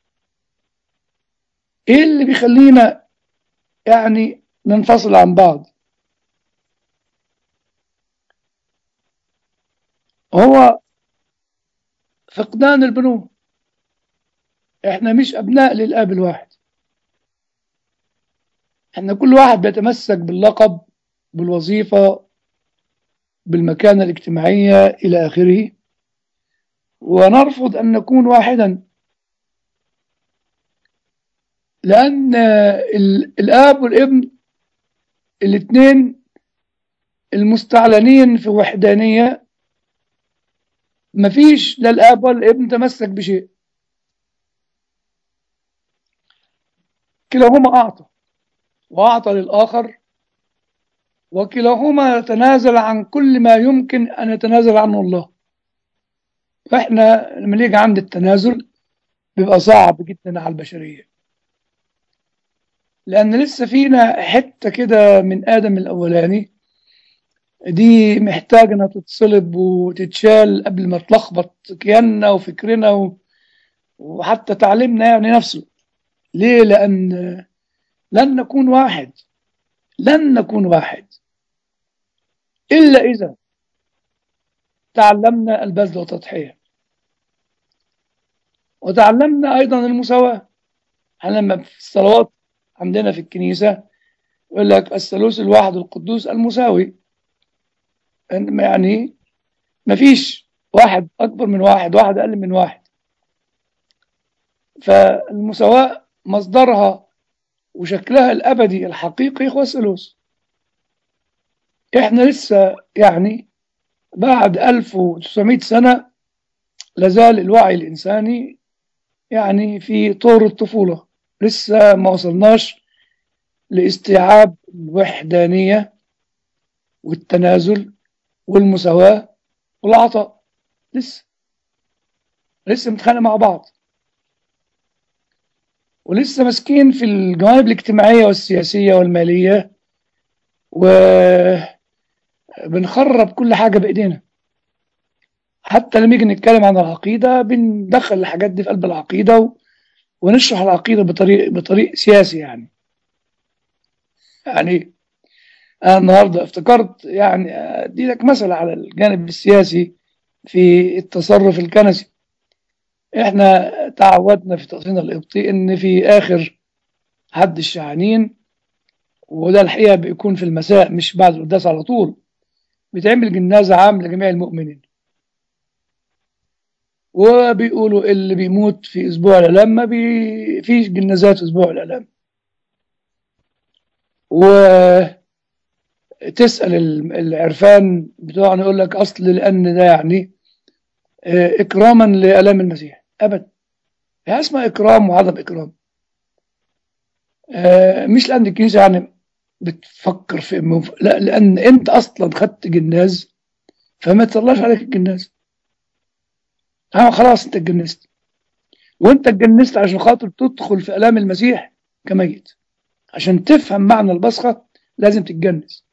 ايه اللي بيخلينا يعني ننفصل عن بعض هو فقدان البنوة احنا مش ابناء للاب الواحد احنا كل واحد بيتمسك باللقب بالوظيفة بالمكانة الاجتماعية إلى آخره ونرفض أن نكون واحدا لأن الآب والابن الاثنين المستعلنين في وحدانية مفيش لا الآب ولا الابن تمسك بشيء كلاهما أعطى وأعطى للآخر وكلاهما يتنازل عن كل ما يمكن أن يتنازل عنه الله فإحنا لما نيجي عند التنازل بيبقى صعب جدا على البشرية لأن لسه فينا حتة كده من آدم الأولاني دي محتاجة إنها تتصلب وتتشال قبل ما تلخبط كياننا وفكرنا و... وحتى تعليمنا يعني نفسه ليه؟ لأن لن نكون واحد لن نكون واحد إلا إذا تعلمنا البذل والتضحية وتعلمنا أيضا المساواة احنا لما في الصلوات عندنا في الكنيسة يقول لك الثالوث الواحد القدوس المساوي يعني ما فيش واحد أكبر من واحد واحد أقل من واحد فالمساواة مصدرها وشكلها الأبدي الحقيقي هو الثالوث احنا لسه يعني بعد 1900 سنة لازال الوعي الإنساني يعني في طور الطفولة لسه ما وصلناش لاستيعاب الوحدانية والتنازل والمساواة والعطاء لسه لسه متخانق مع بعض ولسه ماسكين في الجوانب الاجتماعية والسياسية والمالية وبنخرب كل حاجة بإيدينا حتى لما نيجي نتكلم عن العقيدة بندخل الحاجات دي في قلب العقيدة و... ونشرح العقيدة بطريق بطريق سياسي يعني يعني أنا النهاردة افتكرت يعني أدي لك مثل على الجانب السياسي في التصرف الكنسي احنا تعودنا في تقسيمنا القبطي ان في اخر حد الشعانين وده الحقيقه بيكون في المساء مش بعد القداس على طول بيتعمل جنازه عام لجميع المؤمنين وبيقولوا اللي بيموت في اسبوع الالام ما بي... فيش جنازات في اسبوع الالام وتسال العرفان بتوعنا يقول لك اصل لان ده يعني اكراما لالام المسيح ابدا هي اسمها اكرام وعدم اكرام آه مش لان الكنيسه يعني بتفكر في مف... لا لان انت اصلا خدت جناز فما تصلاش عليك الجناز اه خلاص انت اتجنزت وانت اتجنزت عشان خاطر تدخل في الام المسيح كميت عشان تفهم معنى البصخه لازم تتجنز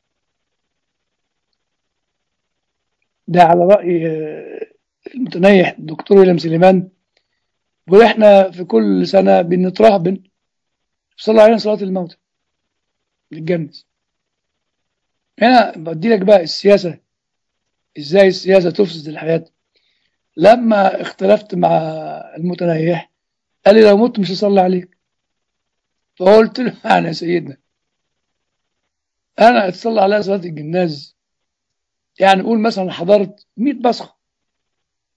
ده على راي المتنيح الدكتور ويليام سليمان بيقول احنا في كل سنه بنترهبن صلى علينا صلاه الموت نتجنز هنا بدي لك بقى السياسه ازاي السياسه تفسد الحياه لما اختلفت مع المتنيح قال لي لو مت مش هصلي عليك فقلت له يعني يا سيدنا انا اتصلى عليها صلاه الجناز يعني قول مثلا حضرت 100 بصخه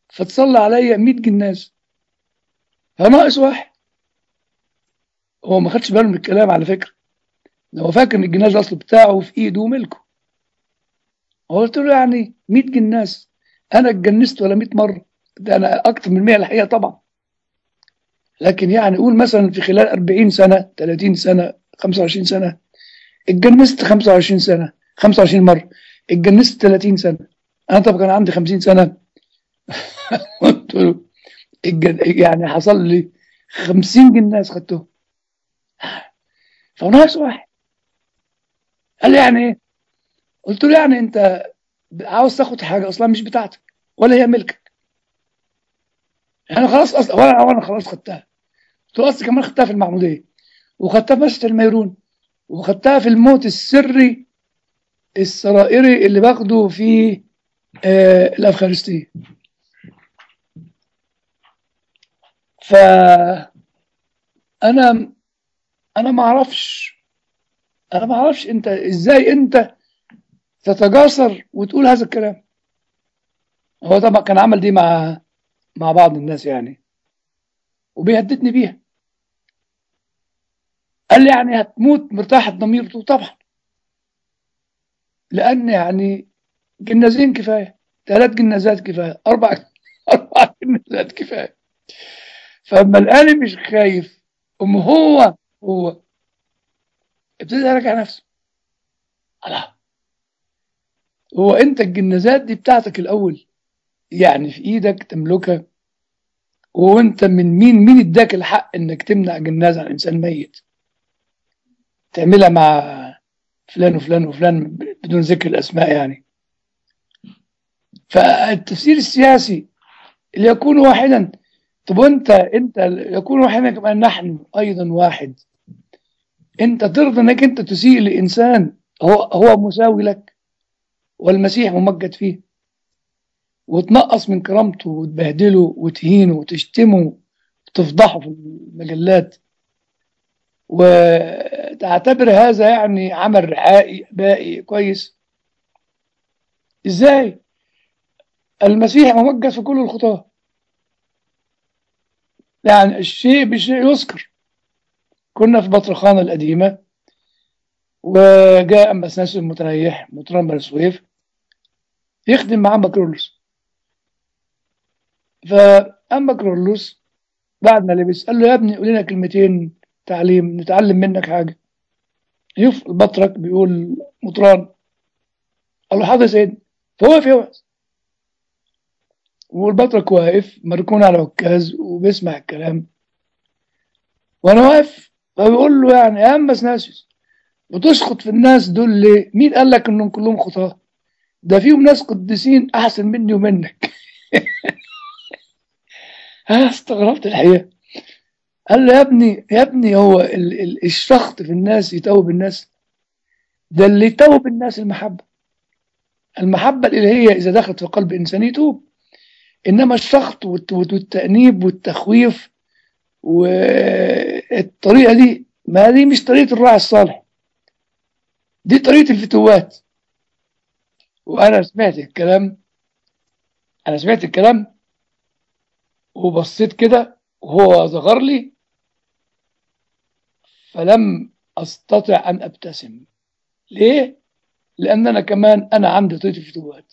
فتصلى عليا 100 جناز فناقص واحد هو ما خدش باله من الكلام على فكرة ده هو فاكر ان الجناز الاصل بتاعه في ايده وملكه قلت له يعني 100 جناز انا اتجنست ولا 100 مرة ده انا اكتر من 100 الحقيقة طبعا لكن يعني قول مثلا في خلال 40 سنة 30 سنة 25 سنة اتجنست 25 سنة 25 مرة اتجنست 30 سنة انا طبعا كان عندي 50 سنة قلت له الجن... يعني حصل لي 50 جناز خدتهم فناقص واحد قال لي يعني ايه قلت له يعني انت عاوز تاخد حاجة اصلا مش بتاعتك ولا هي ملكك يعني خلاص اصلا وانا وانا خلاص خدتها قلت له اصلا كمان خدتها في المعمودية وخدتها في مسجد الميرون وخدتها في الموت السري السرائري اللي باخده في آه الافخارستيه ف انا انا ما اعرفش انا ما اعرفش انت ازاي انت تتجاسر وتقول هذا الكلام هو طبعا كان عمل دي مع مع بعض الناس يعني وبيهددني بيها قال لي يعني هتموت مرتاح الضمير قلت له طبعا لان يعني جنازين كفايه ثلاث جنازات كفايه اربع اربع جنازات كفايه فاما الآلي مش خايف أم هو هو ابتدى يراجع نفسه الله هو انت الجنازات دي بتاعتك الاول يعني في ايدك تملكها وانت من مين مين اداك الحق انك تمنع جنازه عن انسان ميت تعملها مع فلان وفلان وفلان بدون ذكر الاسماء يعني فالتفسير السياسي اللي يكون واحدا طب وانت انت يكون واحدا كما نحن ايضا واحد انت ترضى انك انت تسيء لانسان هو هو مساوي لك والمسيح ممجد فيه وتنقص من كرامته وتبهدله وتهينه وتشتمه وتفضحه في المجلات وتعتبر هذا يعني عمل رعائي بائي كويس ازاي المسيح ممجد في كل الخطاه يعني الشيء بشيء يذكر كنا في بطرخانة القديمة وجاء أمبسناس المتريح مطران بن سويف يخدم مع بكرولوس فأما بكرولوس بعد ما لبس قال له يا ابني قول لنا كلمتين تعليم نتعلم منك حاجة يوف البطرك بيقول مطران قال له حاضر يا سيدي فهو في وقت والبطرك واقف مركون على عكاز وبيسمع الكلام وانا واقف فبيقول له يعني يا ام بسناسيوس بتشخط في الناس دول ليه؟ مين قال لك انهم كلهم خطاه؟ ده فيهم ناس قديسين احسن مني ومنك انا استغربت الحقيقه قال له يا ابني يا ابني هو ال ال الشخط في الناس يتوب الناس ده اللي يتوب الناس المحبه المحبه الالهيه اذا دخلت في قلب انسان يتوب انما الشخط والتانيب والتخويف والطريقه دي ما دي مش طريقه الراعي الصالح دي طريقه الفتوات وانا سمعت الكلام انا سمعت الكلام وبصيت كده وهو صغر لي فلم استطع ان ابتسم ليه لان انا كمان انا عندي طريقه الفتوات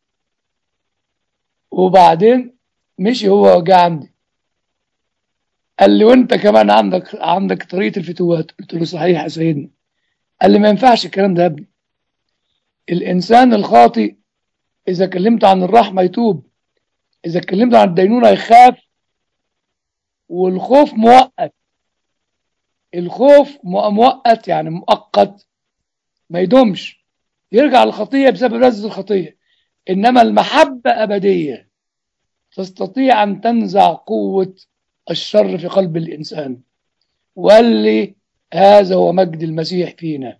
وبعدين مشي هو جه عندي قال لي وانت كمان عندك عندك طريقه الفتوات قلت له صحيح يا سيدنا قال لي ما ينفعش الكلام ده يا ابني الانسان الخاطئ اذا كلمت عن الرحمه يتوب اذا كلمت عن الدينونه يخاف والخوف مؤقت الخوف مؤقت يعني مؤقت ما يدومش يرجع للخطيه بسبب لذة الخطيه انما المحبه ابديه تستطيع ان تنزع قوه الشر في قلب الانسان وقال لي هذا هو مجد المسيح فينا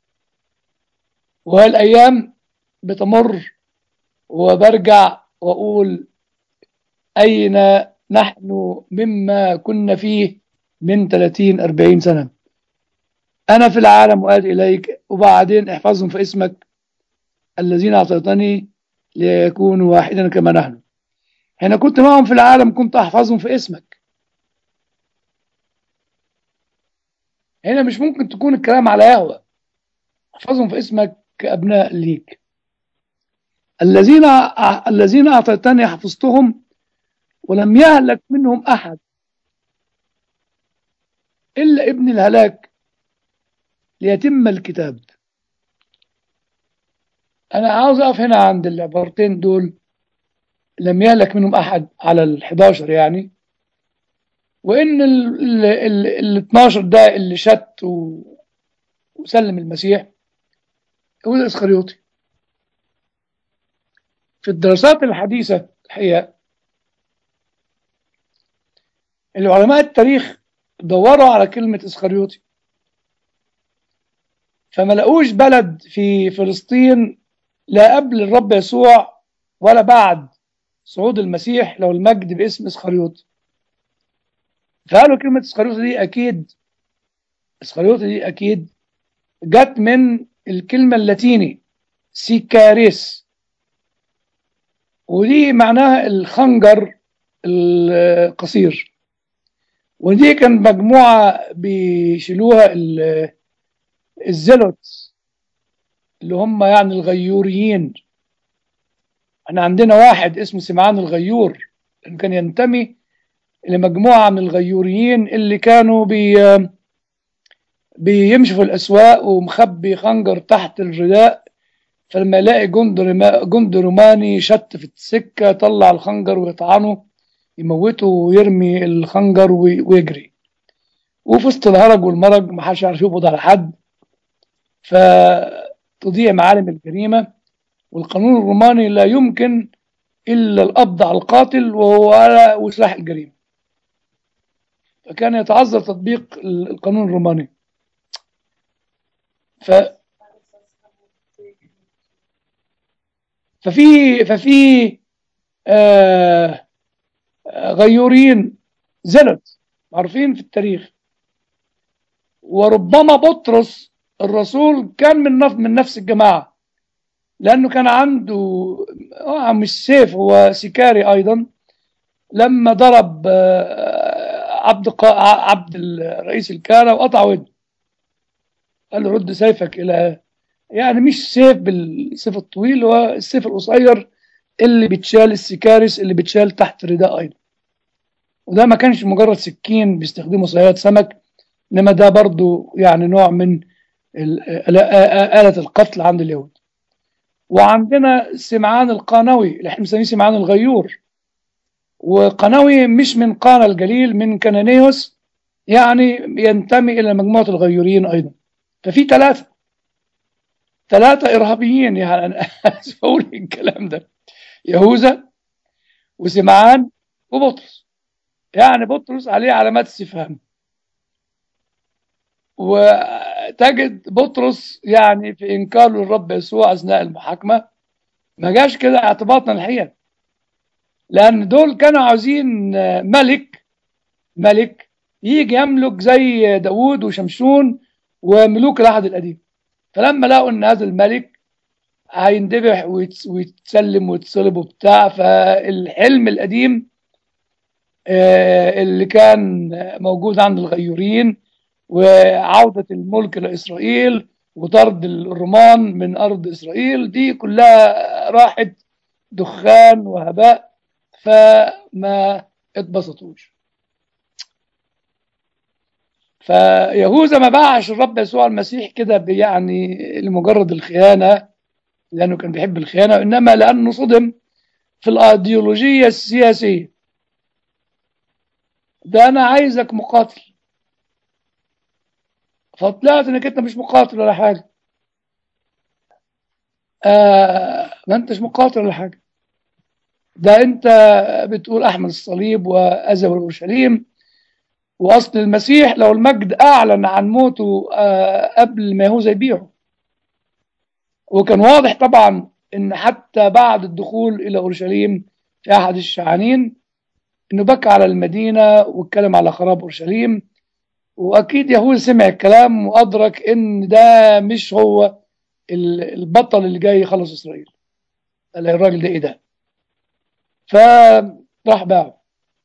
والايام بتمر وبرجع واقول اين نحن مما كنا فيه من 30 40 سنه انا في العالم وآتي اليك وبعدين احفظهم في اسمك الذين اعطيتني ليكونوا واحدا كما نحن أنا كنت معهم في العالم كنت أحفظهم في اسمك هنا مش ممكن تكون الكلام على يهوى احفظهم في اسمك كأبناء ليك الذين الذين أعطيتني حفظتهم ولم يهلك منهم أحد إلا ابن الهلاك ليتم الكتاب أنا عاوز أقف هنا عند العبارتين دول لم يهلك منهم أحد على الحداشر يعني وإن ال ال ال 12 ده اللي شت و... وسلم المسيح هو الإسخريوطي في الدراسات الحديثة الحقيقة العلماء التاريخ دوروا على كلمة إسخريوطي فما لقوش بلد في فلسطين لا قبل الرب يسوع ولا بعد صعود المسيح لو المجد باسم إسخريوطي فقالوا كلمة إسخريوطي دي أكيد إسخريوطي دي أكيد جت من الكلمة اللاتيني سيكاريس ودي معناها الخنجر القصير ودي كان مجموعة بيشيلوها الزلوتس اللي هم يعني الغيوريين احنا عندنا واحد اسمه سمعان الغيور اللي كان ينتمي لمجموعة من الغيوريين اللي كانوا بي بيمشوا في الأسواق ومخبي خنجر تحت الرداء فلما يلاقي جند جند روماني شت في السكة طلع الخنجر ويطعنه يموته ويرمي الخنجر ويجري وفي وسط الهرج والمرج ما حدش يعرف يقبض على حد فتضيع معالم الجريمة والقانون الروماني لا يمكن إلا القبض على القاتل وهو على وسلاح الجريمة فكان يتعذر تطبيق القانون الروماني ف ففي ففي آه غيورين زلت معروفين في التاريخ وربما بطرس الرسول كان من نفس من نفس الجماعه لانه كان عنده آه مش سيف هو سكاري ايضا لما ضرب آه عبد قا... عبد رئيس الكهنه وقطع ودنه قال له رد سيفك الى يعني مش سيف بالسيف الطويل هو السيف القصير اللي بيتشال السكارس اللي بيتشال تحت الرداء ايضا وده ما كانش مجرد سكين بيستخدمه صياد سمك انما ده برضو يعني نوع من آلة القتل عند اليهود وعندنا سمعان القانوي اللي احنا بنسميه سمعان الغيور وقانوي مش من قانا الجليل من كنانيوس يعني ينتمي الى مجموعه الغيوريين ايضا ففي ثلاثه ثلاثه ارهابيين يعني انا اسف اقول الكلام ده يهوذا وسمعان وبطرس يعني بطرس عليه علامات استفهام وتجد بطرس يعني في انكاره للرب يسوع اثناء المحاكمه ما جاش كده اعتباطا الحقيقه لان دول كانوا عاوزين ملك ملك يجي يملك زي داوود وشمشون وملوك العهد القديم فلما لقوا ان هذا الملك هيندبح ويتسلم ويتصلب وبتاع فالحلم القديم اللي كان موجود عند الغيورين وعودة الملك لإسرائيل وطرد الرومان من أرض إسرائيل دي كلها راحت دخان وهباء فما اتبسطوش فيهوذا ما باعش الرب يسوع المسيح كده يعني لمجرد الخيانة لأنه كان بيحب الخيانة إنما لأنه صدم في الأيديولوجية السياسية ده أنا عايزك مقاتل فطلعت إنك أنت مش مقاتل ولا حاجة آه ما أنتش مقاتل ولا حاجة ده أنت بتقول أحمد الصليب وأذى أورشليم وأصل المسيح لو المجد أعلن عن موته آه قبل ما يهوذا يبيعه وكان واضح طبعا ان حتى بعد الدخول الى اورشليم في احد الشعانين انه بكى على المدينه واتكلم على خراب اورشليم واكيد يهوذا سمع الكلام وادرك ان ده مش هو البطل اللي جاي يخلص اسرائيل قال الراجل ده ايه ده ف راح باعه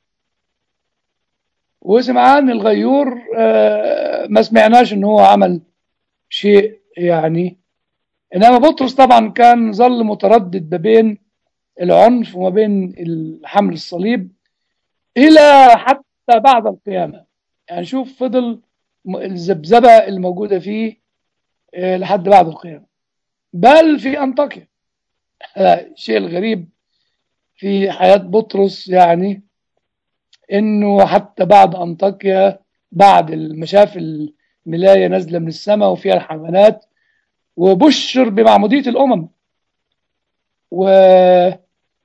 وسمعان الغيور آه، ما سمعناش ان هو عمل شيء يعني انما بطرس طبعا كان ظل متردد ما بين العنف وما بين حمل الصليب الى حتى بعد القيامه يعني شوف فضل م- الذبذبه الموجوده فيه آه، لحد بعد القيامه بل في انطاكيا آه، الشيء الغريب في حياه بطرس يعني انه حتى بعد انطاكيا بعد ما شاف الملايه نازله من السماء وفيها الحيوانات وبشر بمعموديه الامم وشاف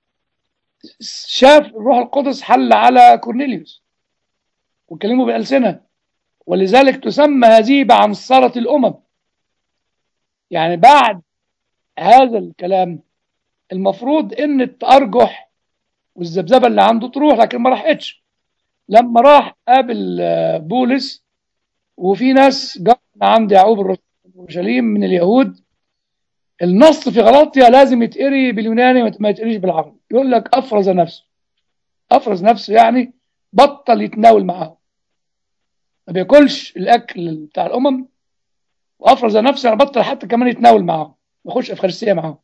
الروح القدس حل على كورنيليوس وكلمه بالالسنه ولذلك تسمى هذه بعنصره الامم يعني بعد هذا الكلام المفروض ان التارجح والذبذبه اللي عنده تروح لكن ما راحتش لما راح قابل آه، بولس وفي ناس جاء عند يعقوب الرسول في اورشليم من اليهود النص في غلطيا لازم يتقري باليوناني ما- ما يتقريش بالعربي يقول لك افرز نفسه افرز نفسه يعني بطل يتناول معاهم ما بياكلش الاكل بتاع الامم وافرز نفسه يعني بطل حتى كمان يتناول معاهم ما يخش افخارستيه معاهم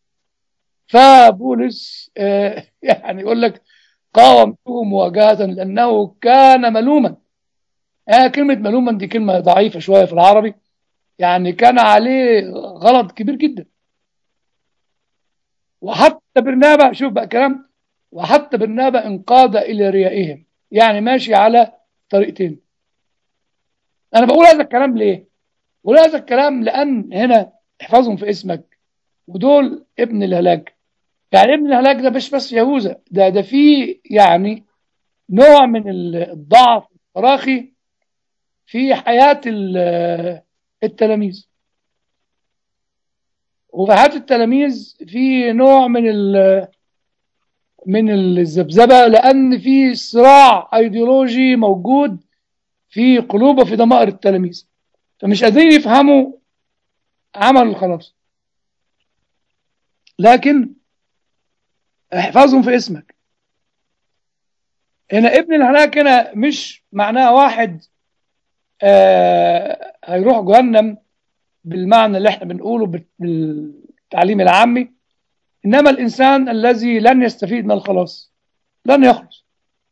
فبولس آه، يعني يقول لك قاومته مواجهة لأنه كان ملوما آه كلمة ملوما دي كلمة ضعيفة شوية في العربي يعني كان عليه غلط كبير جدا وحتى برنابا شوف بقى كلام وحتى برنابا انقاد إلى ريائهم يعني ماشي على طريقتين أنا بقول هذا الكلام ليه؟ بقول هذا الكلام لأن هنا احفظهم في اسمك ودول ابن الهلاك يعني ابن الهلاك ده مش بس يهوذا ده ده فيه يعني نوع من الضعف التراخي في حياة ال- التلاميذ وفي حياة التلاميذ في نوع من ال من الذبذبة لأن في صراع أيديولوجي موجود في قلوب وفي ضمائر التلاميذ فمش قادرين يفهموا عمل الخلاص لكن احفظهم في اسمك هنا ابن الهلاك هنا مش معناه واحد آه هيروح جهنم بالمعنى اللي احنا بنقوله بال- بالتعليم العامي انما الانسان الذي لن يستفيد من الخلاص لن يخلص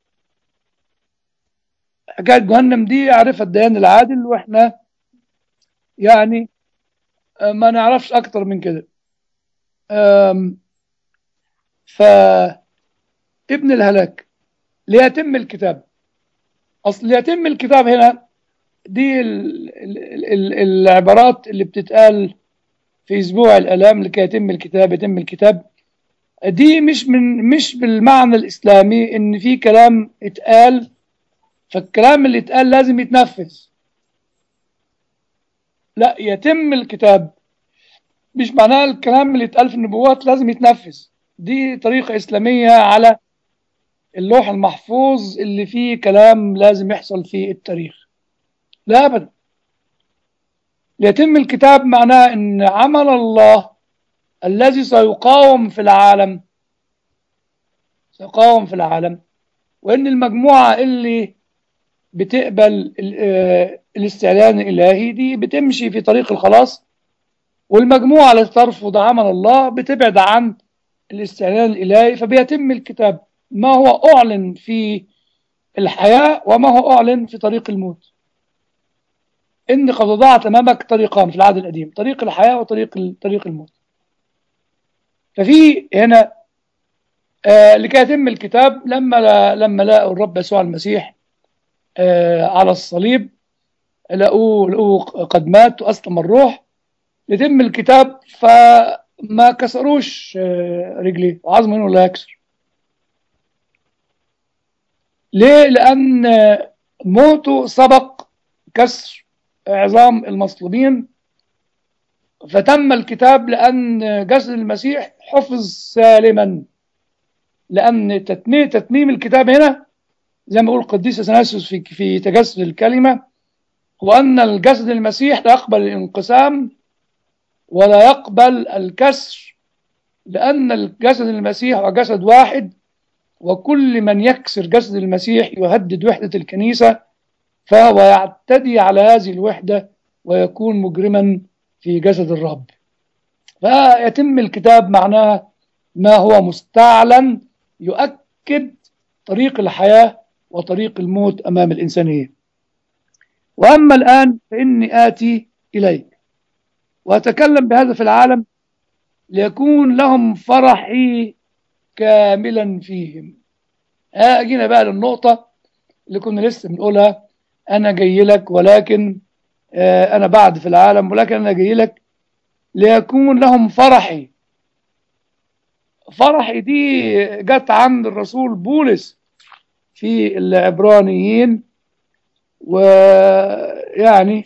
حكايه جهنم دي يعرفها الديان العادل واحنا يعني آه، ما نعرفش اكتر من كده آم، ف ابن الهلاك ليتم الكتاب اصل ليتم الكتاب هنا دي ال ال ال العبارات اللي بتتقال في اسبوع الالام لكي يتم الكتاب يتم الكتاب دي مش من مش بالمعنى الاسلامي ان في كلام اتقال فالكلام اللي اتقال لازم يتنفذ لا يتم الكتاب مش معناه الكلام اللي اتقال في النبوات لازم يتنفذ دي طريقة إسلامية على اللوح المحفوظ اللي فيه كلام لازم يحصل في التاريخ لا أبدا ليتم الكتاب معناه أن عمل الله الذي سيقاوم في العالم سيقاوم في العالم وأن المجموعة اللي بتقبل ال- آه، الاستعلان الإلهي دي بتمشي في طريق الخلاص والمجموعة التي ترفض عمل الله بتبعد عن الاستعلان الإلهي فبيتم الكتاب ما هو أعلن في الحياة وما هو أعلن في طريق الموت إن قد وضعت أمامك طريقان في العهد القديم طريق الحياة وطريق ال- طريق الموت ففي هنا آه لكي يتم الكتاب لما لما لقوا الرب يسوع المسيح آه على الصليب لقوه لقوه قد مات وأسلم الروح يتم الكتاب فما كسروش آه، رجليه وعظم منه لا يكسر ليه لأن آه، موته سبق كسر عظام المصلوبين فتم الكتاب لأن جسد المسيح حفظ سالما لأن تتميم تتميم الكتاب هنا زي ما يقول القديس اثناسيوس في في تجسد الكلمة هو أن الجسد المسيح لا يقبل الانقسام ولا يقبل الكسر لأن الجسد المسيح هو جسد واحد وكل من يكسر جسد المسيح يهدد وحدة الكنيسة فهو يعتدي على هذه الوحدة ويكون مجرما في جسد الرب فيتم الكتاب معناها ما هو مستعلن يؤكد طريق الحياة وطريق الموت أمام الإنسانية وأما الآن فإني آتي إليك وأتكلم بهذا في العالم ليكون لهم فرحي كاملا فيهم ها أجينا بقى للنقطة اللي كنا لسه بنقولها أنا جاي لك ولكن آه أنا بعد في العالم ولكن أنا جاي لك ليكون لهم فرحي فرحي دي جت عند الرسول بولس في العبرانيين ويعني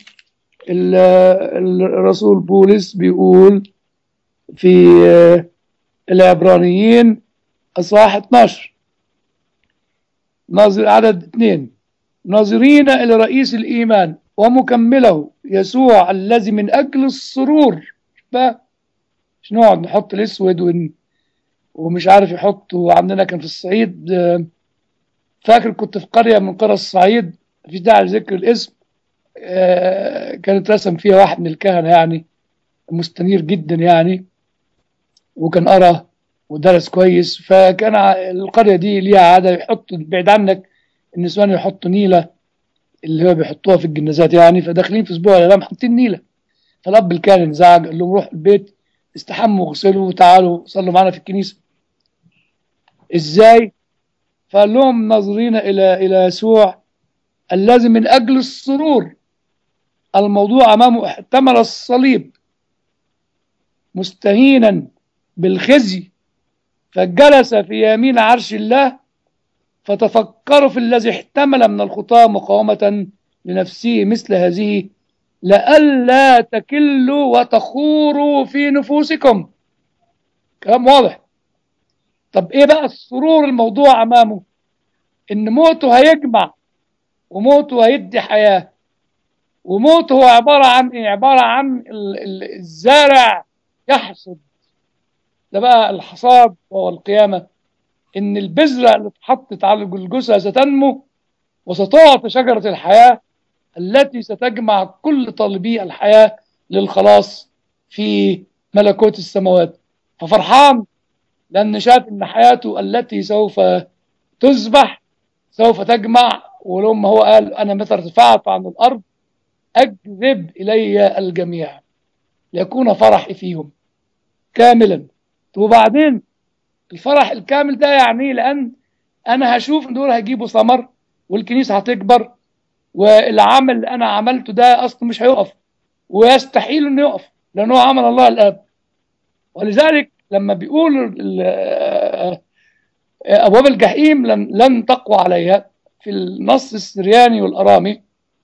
الرسول بولس بيقول في العبرانيين اصحاح 12 ناظر عدد اثنين ناظرين الى رئيس الايمان ومكمله يسوع الذي من اجل السرور مش نقعد نحط الاسود ون... ومش عارف يحطوا عندنا كان في الصعيد فاكر كنت في قريه من قرى الصعيد مفيش داعي لذكر الاسم كانت رسم فيها واحد من الكهنه يعني مستنير جدا يعني وكان قرا ودرس كويس فكان القريه دي ليها عاده يحطوا بعيد عنك النسوان يحطوا نيله اللي هو بيحطوها في الجنازات يعني فداخلين في اسبوع الاعلام حاطين نيله فالاب الكاهن انزعج قال لهم روحوا البيت استحموا وغسلوا وتعالوا صلوا معنا في الكنيسه ازاي فقال لهم ناظرين الى الى يسوع الذي من اجل السرور الموضوع امامه احتمل الصليب مستهينا بالخزي فجلس في يمين عرش الله فتفكروا في الذي احتمل من الخطاه مقاومه لنفسه مثل هذه لئلا تكلوا وتخوروا في نفوسكم كلام واضح طب ايه بقى السرور الموضوع امامه ان موته هيجمع وموته هيدي حياه وموته هو عباره عن ايه عباره عن الزارع يحصد ده بقى الحصاد وهو القيامه ان البذره اللي اتحطت على الجلجثه ستنمو وستعطي شجره الحياه التي ستجمع كل طالبي الحياة للخلاص في ملكوت السماوات ففرحان لأن شاف أن حياته التي سوف تذبح سوف تجمع ولما هو قال أنا متى ارتفعت عن الأرض أجذب إلي الجميع ليكون فرحي فيهم كاملا وبعدين الفرح الكامل ده يعني لأن أنا هشوف إن دول هيجيبوا ثمر والكنيسة هتكبر والعمل اللي انا عملته ده اصلا مش هيقف ويستحيل انه يقف لانه عمل الله الاب ولذلك لما بيقول ابواب الجحيم لن, لن تقوى عليها في النص السرياني والارامي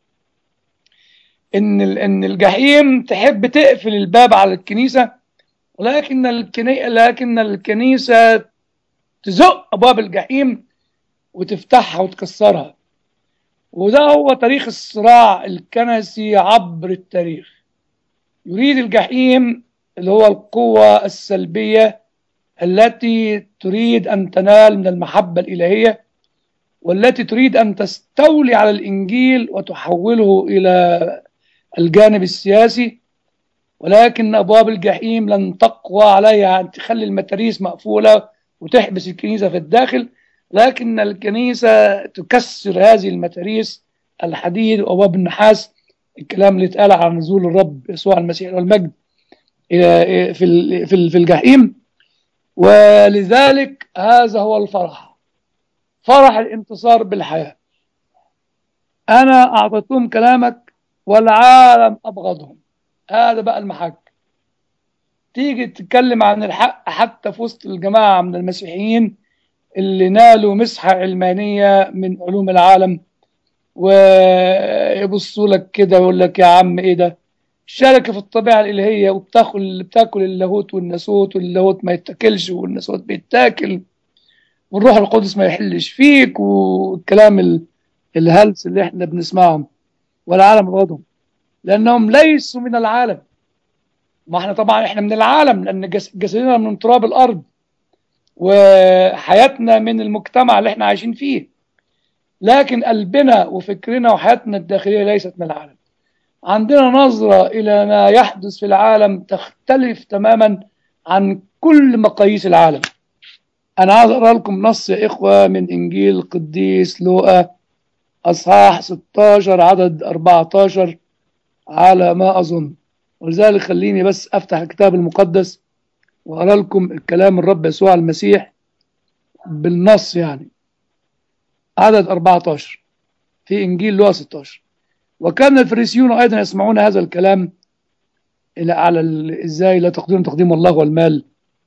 ان ان الجحيم تحب تقفل الباب على الكنيسه ولكن الكني... لكن الكنيسه تزق ابواب الجحيم وتفتحها وتكسرها وده هو تاريخ الصراع الكنسي عبر التاريخ يريد الجحيم اللي هو القوة السلبية التي تريد أن تنال من المحبة الإلهية والتي تريد أن تستولي على الإنجيل وتحوله إلى الجانب السياسي ولكن أبواب الجحيم لن تقوى عليها أن تخلي المتاريس مقفولة وتحبس الكنيسة في الداخل لكن الكنيسة تكسر هذه المتاريس الحديد وأبواب النحاس الكلام اللي اتقال عن نزول الرب يسوع المسيح والمجد في في الجحيم ولذلك هذا هو الفرح فرح الانتصار بالحياة أنا أعطيتهم كلامك والعالم أبغضهم هذا بقى المحك تيجي تتكلم عن الحق حتى في وسط الجماعة من المسيحيين اللي نالوا مسحة علمانية من علوم العالم ويبصوا لك كده ويقول لك يا عم ايه ده شارك في الطبيعة الإلهية وبتاكل بتاكل اللاهوت والناسوت واللاهوت ما يتاكلش والناسوت بيتاكل والروح القدس ما يحلش فيك والكلام الهلس اللي احنا بنسمعهم والعالم غضهم لأنهم ليسوا من العالم ما احنا طبعا احنا من العالم لأن جسدنا من تراب الأرض وحياتنا من المجتمع اللي احنا عايشين فيه لكن قلبنا وفكرنا وحياتنا الداخلية ليست من العالم عندنا نظرة إلى ما يحدث في العالم تختلف تماما عن كل مقاييس العالم أنا عايز أقرأ لكم نص يا إخوة من إنجيل القديس لوقا أصحاح 16 عدد 14 على ما أظن ولذلك خليني بس أفتح الكتاب المقدس وأقرأ لكم الكلام الرب يسوع المسيح بالنص يعني عدد 14 في إنجيل لوقا 16 وكان الفريسيون أيضا يسمعون هذا الكلام إلى على ال- إزاي لا تقدرون تقديم الله والمال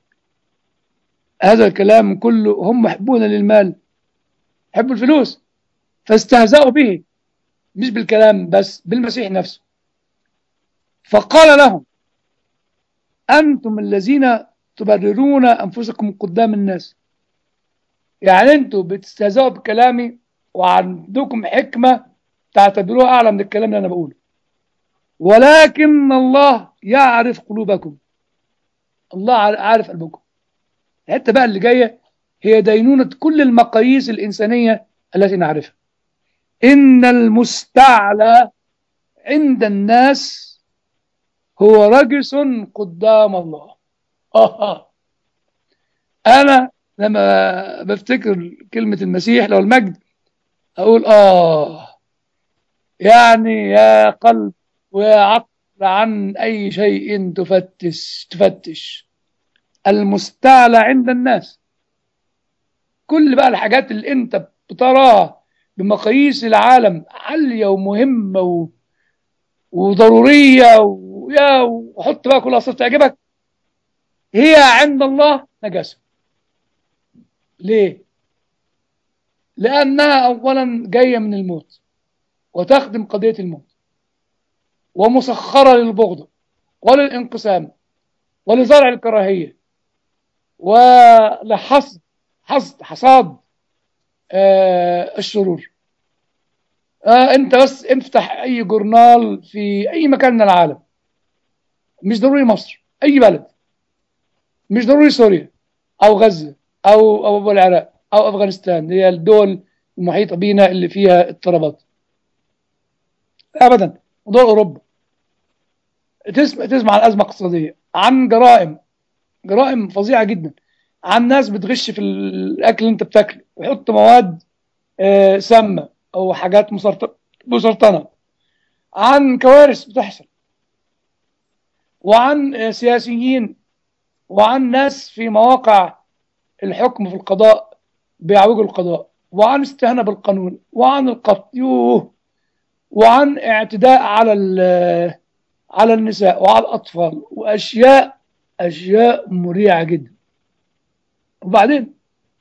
هذا الكلام كله هم محبون للمال يحبوا الفلوس فاستهزأوا به مش بالكلام بس بالمسيح نفسه فقال لهم أنتم الذين تبررون أنفسكم قدام الناس يعني أنتم بتستهزئوا بكلامي وعندكم حكمة تعتبروها أعلى من الكلام اللي أنا بقوله ولكن الله يعرف قلوبكم الله عارف قلبكم الحته بقى اللي جايه هي دينونه كل المقاييس الانسانيه التي نعرفها ان المستعلى عند الناس هو رجس قدام الله آه. انا لما بفتكر كلمه المسيح لو المجد اقول اه يعني يا قلب ويا عقل عن اي شيء تفتش تفتش المستعلى عند الناس كل بقى الحاجات اللي انت بتراها بمقاييس العالم عالية ومهمة و... وضرورية ويا وحط بقى كل أصل تعجبك هي عند الله نجاسة ليه؟ لأنها أولا جاية من الموت وتخدم قضية الموت ومسخرة للبغض وللانقسام ولزرع الكراهية ولحصد حصد حصاد آه الشرور آه انت بس افتح اي جورنال في اي مكان من العالم مش ضروري مصر اي بلد مش ضروري سوريا او غزة او او العراق او افغانستان هي الدول المحيطة بينا اللي فيها اضطرابات ابدا دول اوروبا تسمع تسمع عن ازمه اقتصاديه عن جرائم جرائم فظيعه جدا عن ناس بتغش في الاكل اللي انت بتاكله ويحط مواد آه سامه او حاجات مسرطنه مسرطنه عن كوارث بتحصل وعن آه سياسيين وعن ناس في مواقع الحكم في القضاء بيعوجوا القضاء وعن استهانه بالقانون وعن القتل يوه وعن اعتداء على على النساء وعلى الأطفال وأشياء أشياء مريعة جدا وبعدين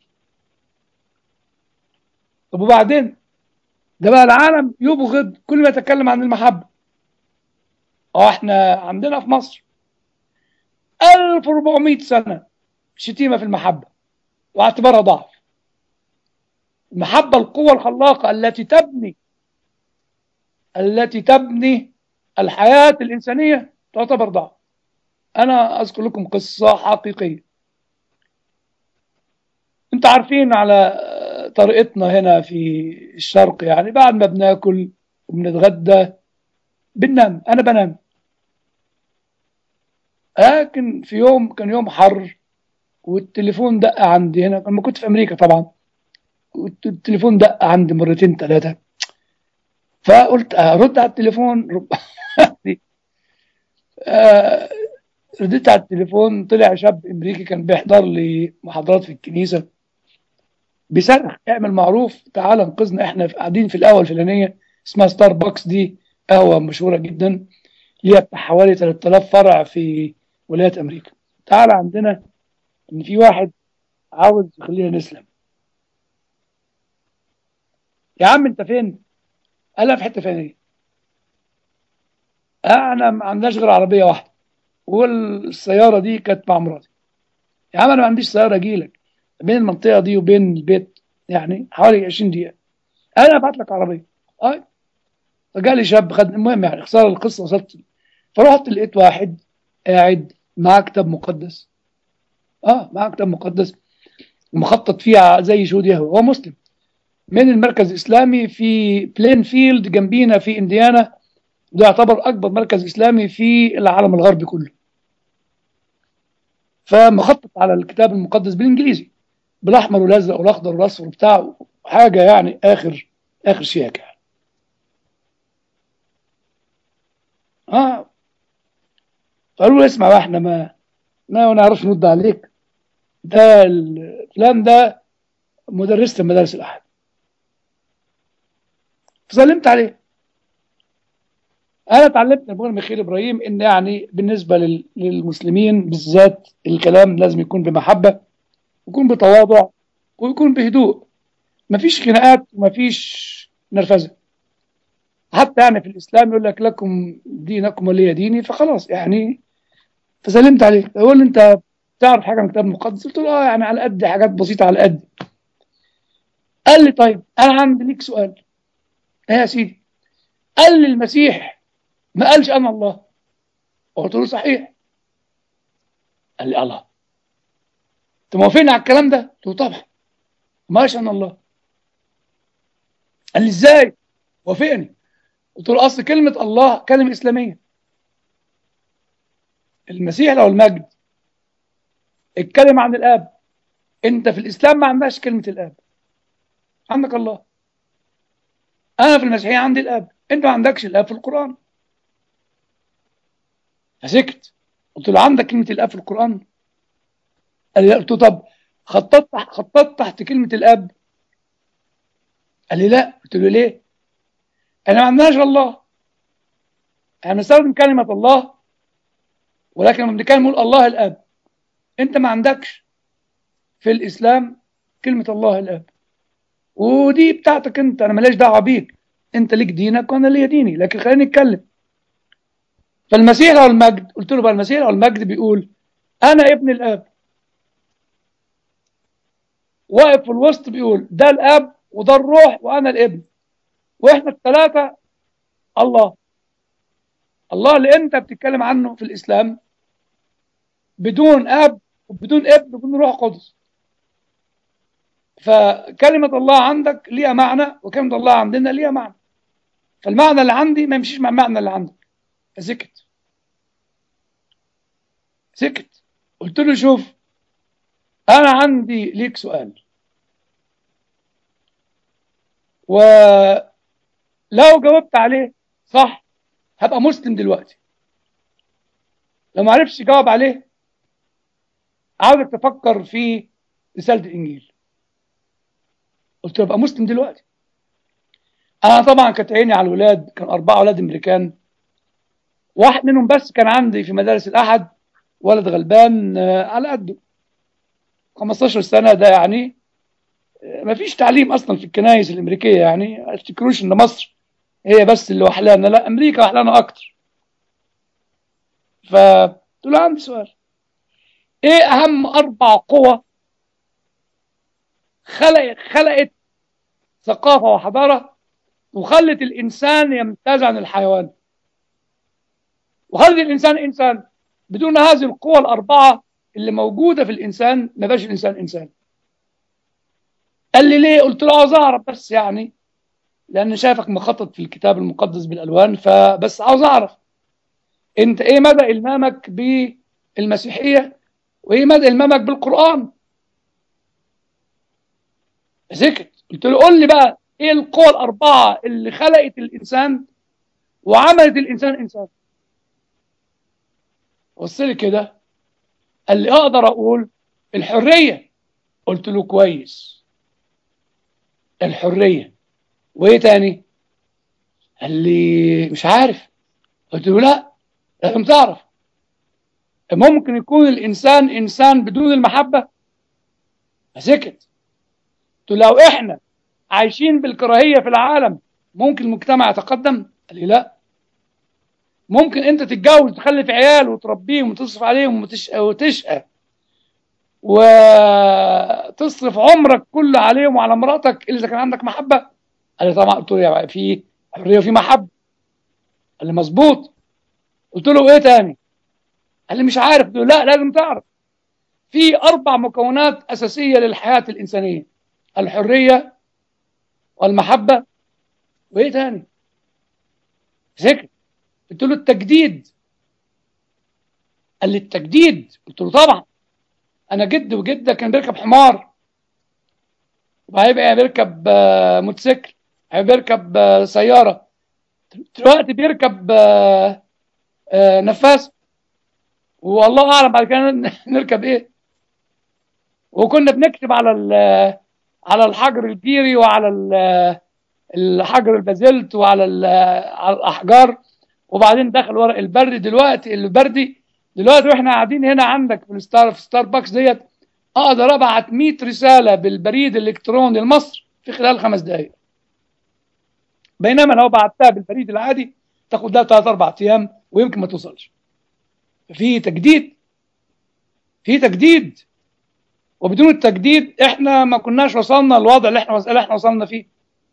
طب وبعدين ده بقى العالم يبغض كل ما يتكلم عن المحبة اه احنا عندنا في مصر 1400 سنة شتيمة في المحبة واعتبارها ضعف المحبة القوة الخلاقة التي تبني التي تبني الحياة الإنسانية تعتبر ضعف أنا أذكر لكم قصة حقيقية أنت عارفين على طريقتنا هنا في الشرق يعني بعد ما بناكل وبنتغدى بننام أنا بنام لكن في يوم كان يوم حر والتليفون دق عندي هنا لما كنت في أمريكا طبعا والتليفون دق عندي مرتين ثلاثة فقلت أرد على التليفون رب... آه رديت على التليفون طلع شاب امريكي كان بيحضر لي محاضرات في الكنيسه بيصرخ اعمل معروف تعال انقذنا احنا قاعدين في القهوه الفلانيه اسمها ستاربكس دي قهوه مشهوره جدا ليها بتاع حوالي 3000 فرع في ولايات امريكا تعال عندنا ان في واحد عاوز يخلينا نسلم يا عم انت فين؟ قال في حته فلانيه احنا ما عندناش غير عربيه واحده والسياره دي كانت مع مراتي يا عم انا ما عنديش سياره اجي لك بين المنطقه دي وبين البيت يعني حوالي 20 دقيقه انا ابعت لك عربيه اه فجالي شاب خد المهم يعني اختصار القصه وصلت فرحت لقيت واحد قاعد معاه كتاب مقدس اه معاه كتاب مقدس ومخطط فيها زي شهود يهوه هو مسلم من المركز الاسلامي في بلين فيلد جنبينا في انديانا ده يعتبر اكبر مركز اسلامي في العالم الغربي كله فمخطط على الكتاب المقدس بالانجليزي بالاحمر والازرق والاخضر والاصفر بتاع حاجه يعني اخر اخر شياكه يعني. اه قالوا له اسمع بقى احنا ما ما نعرفش نرد عليك ده الفلان ده مدرسة مدارس الأحد فسلمت عليه أنا اتعلمت من أبونا ميخيل إبراهيم إن يعني بالنسبة لل- للمسلمين بالذات الكلام لازم يكون بمحبة ويكون بتواضع ويكون بهدوء مفيش خناقات ومفيش نرفزة حتى يعني في الإسلام يقول لك لكم دينكم ولي ديني فخلاص يعني فسلمت عليه يقول لي أنت تعرف حاجة من الكتاب المقدس قلت له اه يعني على قد حاجات بسيطة على قد قال لي طيب أنا عندي ليك سؤال ايه يا سيدي قال لي المسيح ما قالش انا الله قلت له صحيح قال لي الله انت موافقني على الكلام ده قلت له طبعا ما قالش انا الله قال لي ازاي وافقني قلت له اصل كلمه الله كلمه اسلاميه المسيح له المجد اتكلم عن الاب انت في الاسلام ما عندكش كلمه الاب عندك الله انا في المسيحيه عندي الاب انت ما عندكش الاب في القران فسكت قلت له عندك كلمه الاب في القران قال لي لا. قلت له طب خططت خططت تحت كلمه الاب قال لي لا قلت له ليه انا ما عندناش الله احنا بنستخدم كلمه الله ولكن لما بنتكلم نقول الله الاب انت ما عندكش في الاسلام كلمه الله الاب ودي بتاعتك انت انا ماليش دعوه بيك انت ليك دينك وانا ليا ديني لكن خلينا نتكلم فالمسيح له المجد قلت له بقى المسيح له المجد بيقول انا ابن الاب واقف في الوسط بيقول ده الاب وده الروح وانا الابن واحنا الثلاثه الله الله اللي انت بتتكلم عنه في الاسلام بدون اب وبدون ابن وبدون روح قدس فكلمة الله عندك ليها معنى وكلمة الله عندنا ليها معنى فالمعنى اللي عندي ما يمشيش مع المعنى اللي عندك فسكت سكت قلت له شوف أنا عندي ليك سؤال ولو جاوبت عليه صح هبقى مسلم دلوقتي لو ما عرفش جاوب عليه عاوزك تفكر في رسالة الإنجيل قلت له ابقى مسلم دلوقتي انا طبعا كانت عيني على الولاد كان اربعه اولاد امريكان واحد منهم بس كان عندي في مدارس الاحد ولد غلبان آه، على قده 15 سنه ده يعني آه، مفيش تعليم اصلا في الكنائس الامريكيه يعني ما تفتكروش ان مصر هي بس اللي وحلانا لا امريكا وحلانا اكتر فقلت له عندي سؤال ايه اهم اربع قوى خلق خلقت ثقافة وحضارة وخلت الإنسان يمتاز عن الحيوان وخلت الإنسان إنسان بدون هذه القوى الأربعة اللي موجودة في الإنسان ما بقاش الإنسان إنسان قال لي ليه قلت له عاوز أعرف بس يعني لأن شايفك مخطط في الكتاب المقدس بالألوان فبس عاوز أعرف أنت إيه مدى إلمامك بالمسيحية وإيه مدى إلمامك بالقرآن سكت قلت له قول لي بقى ايه القوى الاربعه اللي خلقت الانسان وعملت الانسان انسان بص لي كده قال لي اقدر اقول الحريه قلت له كويس الحريه وايه تاني قال لي مش عارف قلت له لا لازم تعرف ممكن يكون الانسان انسان بدون المحبه فسكت قلت له لو احنا عايشين بالكراهيه في العالم ممكن المجتمع يتقدم؟ قال لي لا ممكن انت تتجوز وتخلف عيال وتربيهم وتصرف عليهم وتشقى وتشقى وتصرف عمرك كله عليهم وعلى مراتك الا اذا كان عندك محبه قال لي طبعا قلت له يا في حريه وفي محبه قال لي مظبوط قلت له ايه تاني قال لي مش عارف قلت له لا لازم تعرف في أربع مكونات أساسية للحياة الإنسانية الحرية والمحبة وإيه تاني؟ ذكر قلت له التجديد قال لي التجديد قلت له طبعا أنا جد وجدة كان بيركب حمار وهيبقى بيركب آه، موتوسيكل هيبقى بيركب آه، سيارة دلوقتي بيركب آه، آه، نفاس والله أعلم بعد كده نركب إيه وكنا بنكتب على ال- على الحجر الجيري وعلى ال- الحجر البازلت وعلى ال- على الاحجار وبعدين دخل ورق البرد دلوقتي البردي دلوقتي واحنا قاعدين هنا عندك في الستار في ستاربكس ديت اقدر ابعت 100 رساله بالبريد الالكتروني لمصر في خلال خمس دقائق بينما لو بعتها بالبريد العادي تاخد لها ثلاث اربع ايام ويمكن ما توصلش في تجديد في تجديد وبدون التجديد احنا ما كناش وصلنا للوضع اللي احنا اللي احنا وصلنا فيه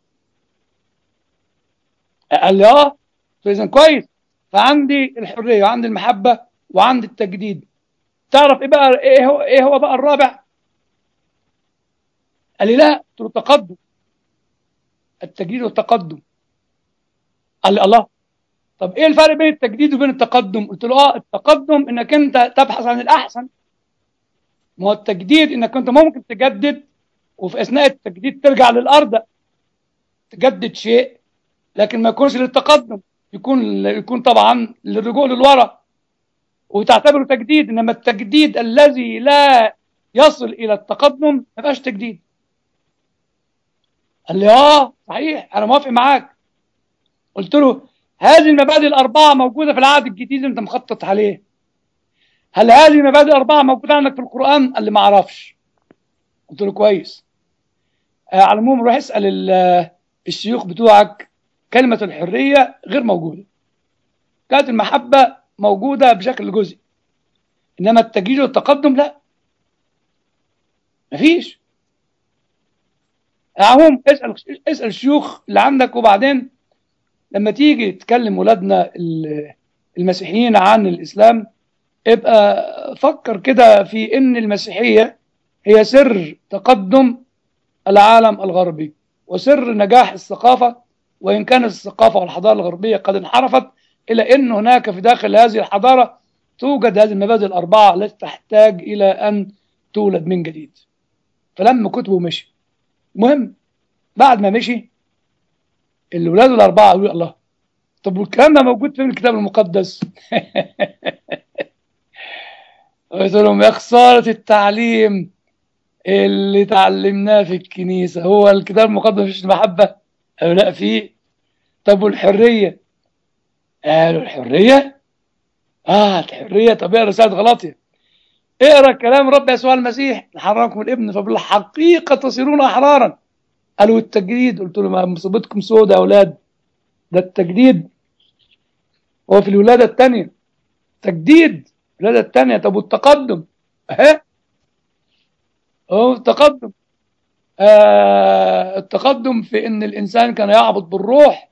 قال لي اه فاذا كويس فعندي الحريه وعندي المحبه وعندي التجديد تعرف ايه بقى ايه هو ايه هو بقى الرابع قال لي لا قلت له التقدم التجديد والتقدم قال لي الله طب ايه الفرق بين التجديد وبين التقدم قلت له اه التقدم انك انت تبحث عن الاحسن ما هو التجديد انك انت ممكن تجدد وفي اثناء التجديد ترجع للارض تجدد شيء لكن ما يكونش للتقدم يكون يكون طبعا للرجوع للوراء وتعتبره تجديد انما التجديد الذي لا يصل الى التقدم ما يبقاش تجديد قال لي اه صحيح انا موافق معاك قلت له هذه المبادئ الاربعه موجوده في العهد الجديد اللي انت مخطط عليه هل هذه المبادئ الاربعه موجوده عندك في القران قال لي ما اعرفش قلت له كويس آه على العموم روح اسال ال- الشيوخ بتوعك كلمه الحريه غير موجوده كانت المحبه موجوده بشكل جزئي انما التجديد والتقدم لا مفيش عموم اسال اسال الشيوخ اللي عندك وبعدين لما تيجي تكلم ولادنا ال- المسيحيين عن الاسلام ابقى فكر كده في ان المسيحيه هي سر تقدم العالم الغربي وسر نجاح الثقافه وان كانت الثقافه والحضاره الغربيه قد انحرفت الا ان هناك في داخل هذه الحضاره توجد هذه المبادئ الاربعه التي تحتاج الى ان تولد من جديد فلما كتبه مشي المهم بعد ما مشي الولاد الاربعه قالوا الله طب والكلام ده موجود في الكتاب المقدس قلت لهم يا خساره التعليم اللي تعلمناه في الكنيسه هو الكتاب المقدس مفيش المحبه قالوا لا فيه طب والحريه قالوا الحريه اه الحريه طب اقرا رساله غلاطيا اقرا كلام رب يسوع المسيح حرركم الابن فبالحقيقه تصيرون احرارا قالوا التجديد قلت له ما مصيبتكم سودة يا اولاد ده التجديد هو في الولاده الثانيه تجديد الولاده الثانيه طب والتقدم اهي هو التقدم آه التقدم في ان الانسان كان يعبد بالروح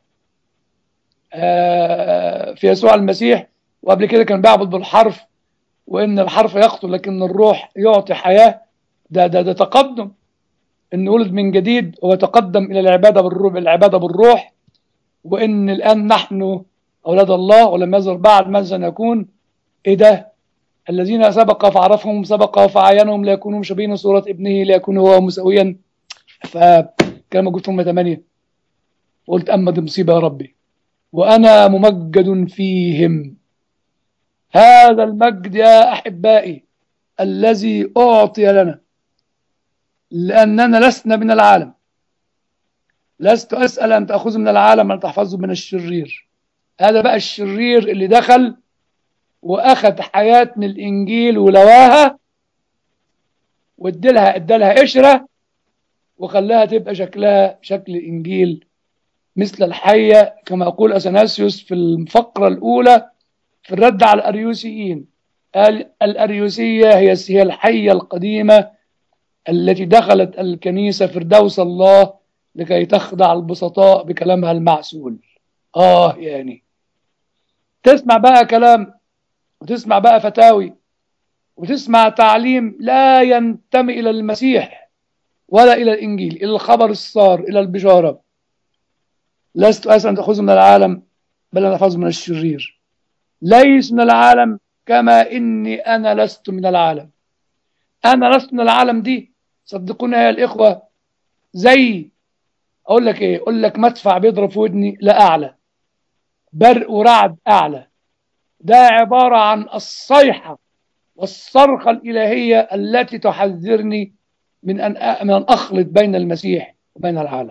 آه في يسوع المسيح وقبل كده كان بيعبد بالحرف وان الحرف يقتل لكن الروح يعطي حياه ده ده ده تقدم ان ولد من جديد ويتقدم الى العباده بالروح العباده بالروح وان الان نحن اولاد الله ولم يظهر بعد ماذا نكون ايه ده الذين سبق فعرفهم سبق فعينهم ليكونوا مشابهين صورة ابنه ليكون هو مساويا فكان موجود في 8 قلت اما دي مصيبه يا ربي وانا ممجد فيهم هذا المجد يا احبائي الذي اعطي لنا لاننا لسنا من العالم لست اسال ان تاخذه من العالم ان تحفظه من الشرير هذا بقى الشرير اللي دخل واخذ حياه من الانجيل ولواها وادلها ادالها قشره وخلاها تبقى شكلها شكل الانجيل مثل الحيه كما يقول اثناسيوس في الفقره الاولى في الرد على الاريوسيين قال الاريوسيه هي هي الحيه القديمه التي دخلت الكنيسه فردوس الله لكي تخدع البسطاء بكلامها المعسول اه يعني تسمع بقى كلام وتسمع بقى فتاوي وتسمع تعليم لا ينتمي إلى المسيح ولا إلى الإنجيل إلى الخبر السار إلى البشارة لست أسأل أن تأخذ من العالم بل أن أخذ من الشرير ليس من العالم كما إني أنا لست من العالم أنا لست من العالم دي صدقوني يا الإخوة زي أقول لك إيه أقول لك مدفع بيضرب في ودني لا أعلى برق ورعد أعلى ده عبارة عن الصيحة والصرخة الإلهية التي تحذرني من أن من أن أخلط بين المسيح وبين العالم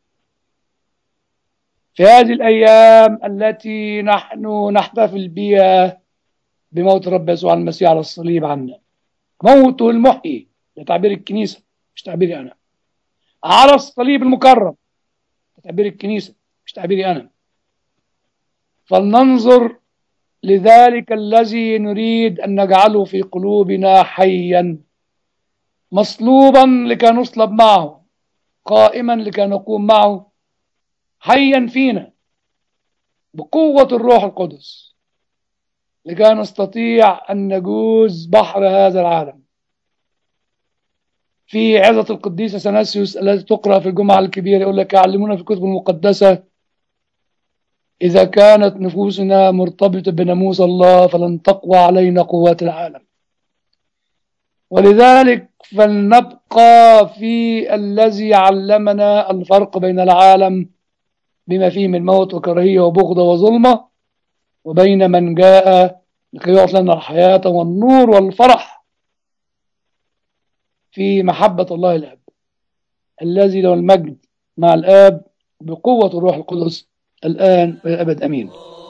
في هذه الأيام التي نحن نحتفل بها بموت رب يسوع المسيح على الصليب عنا موته المحيي ده تعبير الكنيسة مش تعبيري أنا على الصليب المكرم ده تعبير الكنيسة مش تعبيري أنا فلننظر لذلك الذي نريد أن نجعله في قلوبنا حيا مصلوبا لكي نصلب معه قائما لكي نقوم معه حيا فينا بقوة الروح القدس لكي نستطيع أن نجوز بحر هذا العالم في عظة القديس سناسيوس التي تقرأ في الجمعة الكبيرة يقول لك يعلمونا في الكتب المقدسة إذا كانت نفوسنا مرتبطة بناموس الله فلن تقوى علينا قوات العالم ولذلك فلنبقى في الذي علمنا الفرق بين العالم بما فيه من موت وكراهية وبغضة وظلمة وبين من جاء لكي يعطي لنا الحياة والنور والفرح في محبة الله الأب الذي له المجد مع الآب بقوة الروح القدس الآن والأبد أمين